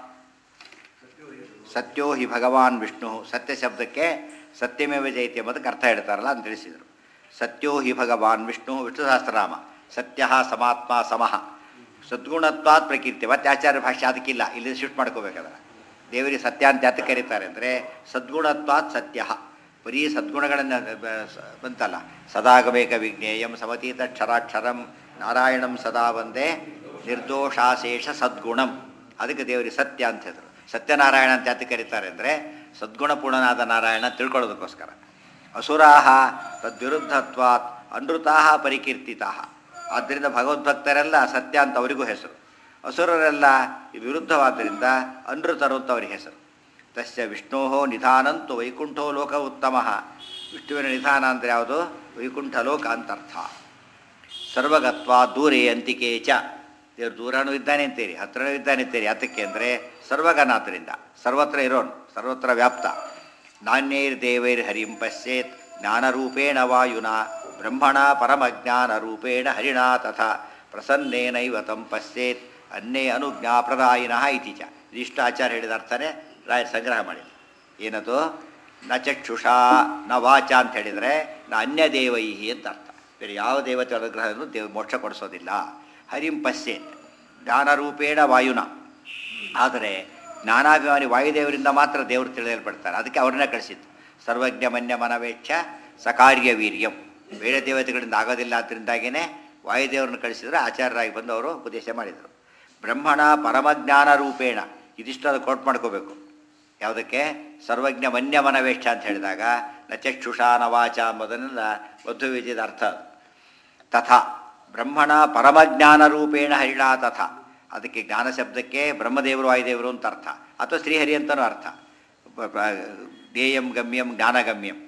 [SPEAKER 1] ಸತ್ಯೋ ಹಿ ಭಗವಾನ್ ವಿಷ್ಣು ಸತ್ಯ ಶಬ್ದಕ್ಕೆ ಸತ್ಯಮೇವ ಜಯತಿ ಎಂಬುದಕ್ಕೆ ಅರ್ಥ ಹೇಳ್ತಾರಲ್ಲ ಅಂತ ತಿಳಿಸಿದರು ಸತ್ಯೋ ಹಿ ಭಗವಾನ್ ವಿಷ್ಣು ವಿಷ್ಣು ಸಹಸ್ರನಾಮ ಸತ್ಯ ಸಮಾತ್ಮ ಸಮಃ ಸದ್ಗುಣತ್ವಾತ್ ಪ್ರಕೀರ್ತಿ ಮತ್ತೆ ಆಚಾರ್ಯ ಭಾಷೆ ಅದಕ್ಕಿಲ್ಲ ಇಲ್ಲಿ ಶಿಫ್ಟ್ ಮಾಡ್ಕೋಬೇಕಾದ್ರೆ ದೇವರಿಗೆ ಸತ್ಯ ಅಂತ ಯಾತಕ್ಕೆ ಕರೀತಾರೆ ಅಂದರೆ ಸದ್ಗುಣತ್ವಾತ್ ಸತ್ಯ ಬರೀ ಸದ್ಗುಣಗಳನ್ನು ಬ- ಸ- ಬಂತಲ್ಲ ಸದಾಗಮೇಕ ವಿಜ್ಞೇಯಂ ಸಮತೀತ ಕ್ಷರಾಕ್ಷರಂ ನಾರಾಯಣಂ ಸದಾ ಒಂದೇ ನಿರ್ದೋಷಾಶೇಷ ಸದ್ಗುಣಂ ಅದಕ್ಕೆ ದೇವರಿಗೆ ಸತ್ಯ ಅಂತ ಹೇಳಿದ್ರು ಸತ್ಯನಾರಾಯಣ ಅಂತ ಯಾತಕ್ಕೆ ಕರೀತಾರೆ ಅಂದರೆ ಸದ್ಗುಣಪೂರ್ಣನಾದ ನಾರಾಯಣ ತಿಳ್ಕೊಳ್ಳೋದಕ್ಕೋಸ್ಕರ ಅಸುರಾಹ ತದ್ವಿರುದ್ಧತ್ವಾತ್ ಅನೃತಾಹ ಪರಿಕೀರ್ತಿತಾ ಆದ್ದರಿಂದ ಭಗವದ್ಭಕ್ತರೆಲ್ಲ ಸತ್ಯ ಅಂತ ಅವರಿಗೂ ಹೆಸರು ಅಸುರರೆಲ್ಲ ಇದು ವಿರುದ್ಧವಾದ್ದರಿಂದ ಅನೃತರು ಅಂತ ಅವರಿಗೆ ಹೆಸರು ತಸ್ಯ ವಿಷ್ಣೋ ನಿಧಾನಂತು ವೈಕುಂಠೋ ಲೋಕ ಉತ್ತಮ ವಿಷ್ಣುವಿನ ನಿಧಾನ ಅಂದರೆ ಯಾವುದು ವೈಕುಂಠ ಲೋಕ ಅಂತ ಅರ್ಥ ಸರ್ವಗತ್ವ ದೂರೇ ಅಂತಿಕೆ ಚ ದೇವ್ರು ದೂರನೂ ಇದ್ದಾನೆ ಅಂತೀರಿ ಹತ್ರನೂ ಇದ್ದಾನೆ ಅಂತೀರಿ ಅದಕ್ಕೆ ಅಂದರೆ ಸರ್ವಗನಾಥರಿಂದ ಸರ್ವತ್ರ ಇರೋನು ಸರ್ವತ್ರ ವ್ಯಾಪ್ತ ನಾಣ್ಯೈರ್ದೇವೈರ್ ಹರಿಂ ಪಶ್ಯೇತ್ ಜ್ಞಾನರೂಪೇಣ ವಾಯುನಾ ಬ್ರಹ್ಮಣ ಪರಮಜ್ಞಾನರೂಪೇಣ ಹರಿಣಾ ತಥಾ ಪ್ರಸನ್ನೇನೈವ ತಂ ಪಶ್ಯೇತ್ ಅನ್ನೇ ಅನುಜ್ಞಾಪ್ರದಾಯಿನಃ ಇತಿ ಚ ಇದಿಷ್ಟು ಆಚಾರ್ಯ ಹೇಳಿದ ಅರ್ಥನೇ ರಾಯ ಸಂಗ್ರಹ ಮಾಡಿದ ಏನದು ನ ಚಕ್ಷುಷಾ ನ ವಾಚ ಅಂತ ಹೇಳಿದರೆ ನ ಅನ್ಯ ದೇವೈಹಿ ಅಂತ ಅರ್ಥ ಬೇರೆ ಯಾವ ದೇವತೆ ಅನುಗ್ರಹವನ್ನು ದೇವ ಮೋಕ್ಷ ಕೊಡಿಸೋದಿಲ್ಲ ಹರಿಂ ಪಶ್ಯೇತ್ ಜ್ಞಾನರೂಪೇಣ ವಾಯುನ ಆದರೆ ಜ್ಞಾನಾಭಿಮಾನಿ ವಾಯುದೇವರಿಂದ ಮಾತ್ರ ದೇವರು ತಿಳಿಯಲ್ಪಡ್ತಾರೆ ಅದಕ್ಕೆ ಅವ್ರನ್ನೇ ಕಳಿಸಿದ್ದು ಸರ್ವಜ್ಞ ಮನ್ಯ ಮನವೇಚ್ಛ ಸಕಾರ್ಯ ವೀರ್ಯಂ ಬೇರೆ ದೇವತೆಗಳಿಂದ ಆಗೋದಿಲ್ಲ ಅದರಿಂದಾಗಿಯೇ ವಾಯುದೇವರನ್ನು ಕಳಿಸಿದ್ರೆ ಆಚಾರ್ಯರಾಗಿ ಬಂದು ಅವರು ಉಪದೇಶ ಮಾಡಿದರು ಬ್ರಹ್ಮಣ ಪರಮಜ್ಞಾನ ರೂಪೇಣ ಇದಿಷ್ಟು ಅದು ಕೋಟ್ ಮಾಡ್ಕೋಬೇಕು ಯಾವುದಕ್ಕೆ ಸರ್ವಜ್ಞ ಮನ್ಯ ಮನವೇಚ್ಛ ಅಂತ ಹೇಳಿದಾಗ ನ ಚಕ್ಷುಷಾ ನ ವಾಚ ಎಂಬುದನ್ನೆಲ್ಲ ಮಧ್ವ ವಿಜಯದ ಅರ್ಥ ಅದು. ತಥಾ ಬ್ರಹ್ಮಣ ಪರಮಜ್ಞಾನ ರೂಪೇಣ ಹರಿಣಾ ತಥಾ ಅದಕ್ಕೆ ಜ್ಞಾನ ಶಬ್ದಕ್ಕೆ ಬ್ರಹ್ಮದೇವರು ವಾಯುದೇವರು ಅಂತ ಅರ್ಥ ಅಥವಾ ಶ್ರೀಹರಿ ಅಂತಲೂ ಅರ್ಥ ಬ- ಬ- ಧ್ಯೇಯಂ ಗಮ್ಯಂ ಜ್ಞಾನಗಮ್ಯಂ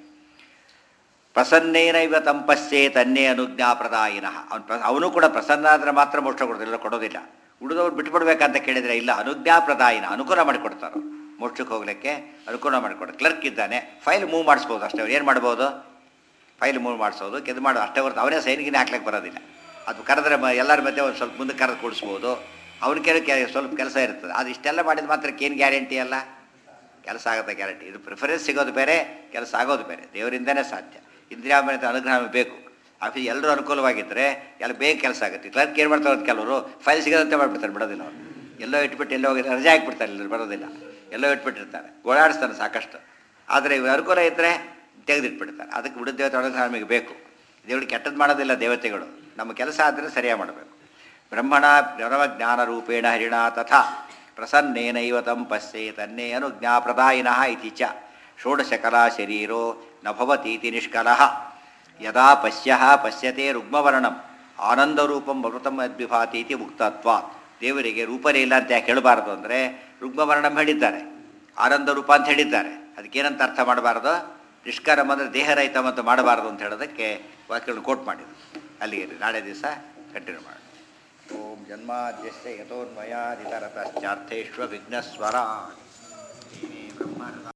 [SPEAKER 1] ಪ್ರಸನ್ನೇನೈವ ತಂಪಸ್ಸೇ ತನ್ನೇ ಅನುಜ್ಞಾಪ್ರದಾಯಿನಃ ಅವನು ಪ್ರ ಅವನು ಕೂಡ ಪ್ರಸನ್ನ ಆದರೆ ಮಾತ್ರ ಮೋಕ್ಷ ಕೊಡೋದಿಲ್ಲ ಕೊಡೋದಿಲ್ಲ ಉಳಿದವ್ರು ಬಿಟ್ಬಿಡ್ಬೇಕಂತ ಕೇಳಿದರೆ ಇಲ್ಲ ಅನುಜ್ಞಾಪ್ರದಾಯಿನ ಅನುಕೂಲ ಮಾಡಿಕೊಡ್ತಾರೆ ಮೋಕ್ಷಕ್ಕೆ ಹೋಗ್ಲಿಕ್ಕೆ ಅನುಕೂಲ ಮಾಡಿಕೊಡ್ತಾರೆ ಕ್ಲರ್ಕ್ ಇದ್ದಾನೆ ಫೈಲ್ ಮೂವ್ ಮಾಡಿಸ್ಬೋದು ಅಷ್ಟೇ ಅವ್ರು ಏನು ಮಾಡ್ಬೋದು ಫೈಲ್ ಮೂವ್ ಮಾಡಿಸೋದು ಕೆದು ಮಾಡೋದು ಅಷ್ಟೇ ಹೊರತು ಅವನೇ ಸೈನ್ಗಿನೇ ಹಾಕ್ಲಿಕ್ಕೆ ಬರೋದಿಲ್ಲ ಅದು ಕರೆದ್ರೆ ಮ- ಎಲ್ಲರ ಮಧ್ಯೆ ಒಂದು ಸ್ವಲ್ಪ ಮುಂದೆ ಕರೆದು ಕೂಡಿಸ್ಬೋದು ಅವ್ನ ಕೆಲ ಕೆ ಸ್ವಲ್ಪ ಕೆಲಸ ಇರ್ತದೆ ಅದು ಇಷ್ಟೆಲ್ಲ ಮಾಡಿದ ಮಾತ್ರಕ್ಕೆ ಏನು ಗ್ಯಾರಂಟಿ ಅಲ್ಲ ಕೆಲಸ ಆಗುತ್ತೆ ಗ್ಯಾರಂಟಿ ಇದು ಪ್ರಿಫರೆನ್ಸ್ ಸಿಗೋದು ಬೇರೆ ಕೆಲಸ ಆಗೋದು ಬೇರೆ ದೇವರಿಂದನೇ ಸಾಧ್ಯ ಇಂದ್ರಿಯಾಮೃತ ಅನುಗ್ರಹ ನಮಗೆ ಬೇಕು ಆಫೀಸ್ ಎಲ್ಲರೂ ಅನುಕೂಲವಾಗಿದ್ದರೆ ಎಲ್ಲ ಬೇಗ ಕೆಲಸ ಆಗುತ್ತೆ ಕ್ಲರ್ಕ್ ಏನು ಮಾಡ್ತಾರೆ ಅಂತ ಕೆಲವರು ಫೈಲ್ ಸಿಗೋದಂತೆ ಮಾಡಿಬಿಡ್ತಾರೆ ಬಿಡೋದಿಲ್ಲ ಅವರು ಎಲ್ಲೋ ಇಟ್ಬಿಟ್ಟು ಎಲ್ಲೋ ಹೋಗಿ ರಜೆ ಹಾಕ್ಬಿಡ್ತಾರೆ ಎಲ್ಲರೂ ಬರೋದಿಲ್ಲ ಎಲ್ಲೋ ಇಟ್ಬಿಟ್ಟಿರ್ತಾರೆ ಓಡಾಡಿಸ್ತಾನೆ ಸಾಕಷ್ಟು ಆದರೆ ಇವು ಅನುಕೂಲ ಇದ್ದರೆ ತೆಗೆದಿಟ್ಬಿಡ್ತಾರೆ ಅದಕ್ಕೆ ಬಿಡ ದೇವತೆ ಅನುಗ್ರಹ ನಮಗೆ ಬೇಕು ದೇವರಿಗೆ ಕೆಟ್ಟದ್ದು ಮಾಡೋದಿಲ್ಲ ದೇವತೆಗಳು ನಮ್ಮ ಕೆಲಸ ಆದರೆ ಸರಿಯಾಗಿ ಮಾಡಬೇಕು ಬ್ರಹ್ಮಣ ಬ್ರಹ್ಮಜ್ಞಾನ ರೂಪೇಣ ಹರಿಣ ತಥಾ ಪ್ರಸನ್ನೇನೈವ ತಂ ಪಶ್ಯೇ ತನ್ನೇ ಅನುಜ್ಞಾಪ್ರದಾಯಿನಃ ಇತಿ ಚ ಷೋಡಶಕಲಾ ಶರೀರೋ ನ ಭವತೀತಿ ನಿಷ್ಕಲಃ ಯದಾ ಪಶ್ಯ ಪಶ್ಯತೆ ರುಗ್ಮವರ್ಣಂ ಆನಂದರೂಪಂ ಮೃತಂ ಅದ್ವಿಭಾತಿ ಇತಿ ಮುಕ್ತತ್ವ ದೇವರಿಗೆ ರೂಪನೇ ಇಲ್ಲ ಅಂತ ಯಾಕೆ ಹೇಳಬಾರದು ಅಂದರೆ ರುಗ್ಮವರ್ಣಂ ಹೇಳಿದ್ದಾರೆ ಆನಂದ ರೂಪ ಅಂತ ಹೇಳಿದ್ದಾರೆ ಅದಕ್ಕೇನಂತ ಅರ್ಥ ಮಾಡಬಾರ್ದು ನಿಷ್ಕರಂ ಅಂದರೆ ದೇಹರಹಿತಂ ಅಂತ ಮಾಡಬಾರದು ಅಂತ ಹೇಳೋದಕ್ಕೆ ವಾಕ್ಯಗಳನ್ನು ಕೋಟ್ ಮಾಡಿದ್ರು ಅಲ್ಲಿಗೆ ಇರಿ. ನಾಳೆ ದಿವಸ ಕಂಟಿನ್ಯೂ ಮಾಡೋಣ ಓಂ ಜನ್ಮಾದ್ಯಸ್ಯ ಯಥೋನ್ಮಯಾದಿತರತಶ್ಚಾರ್ಥೇಶ್ವ ವಿಘ್ನಸ್ವರಾಟ್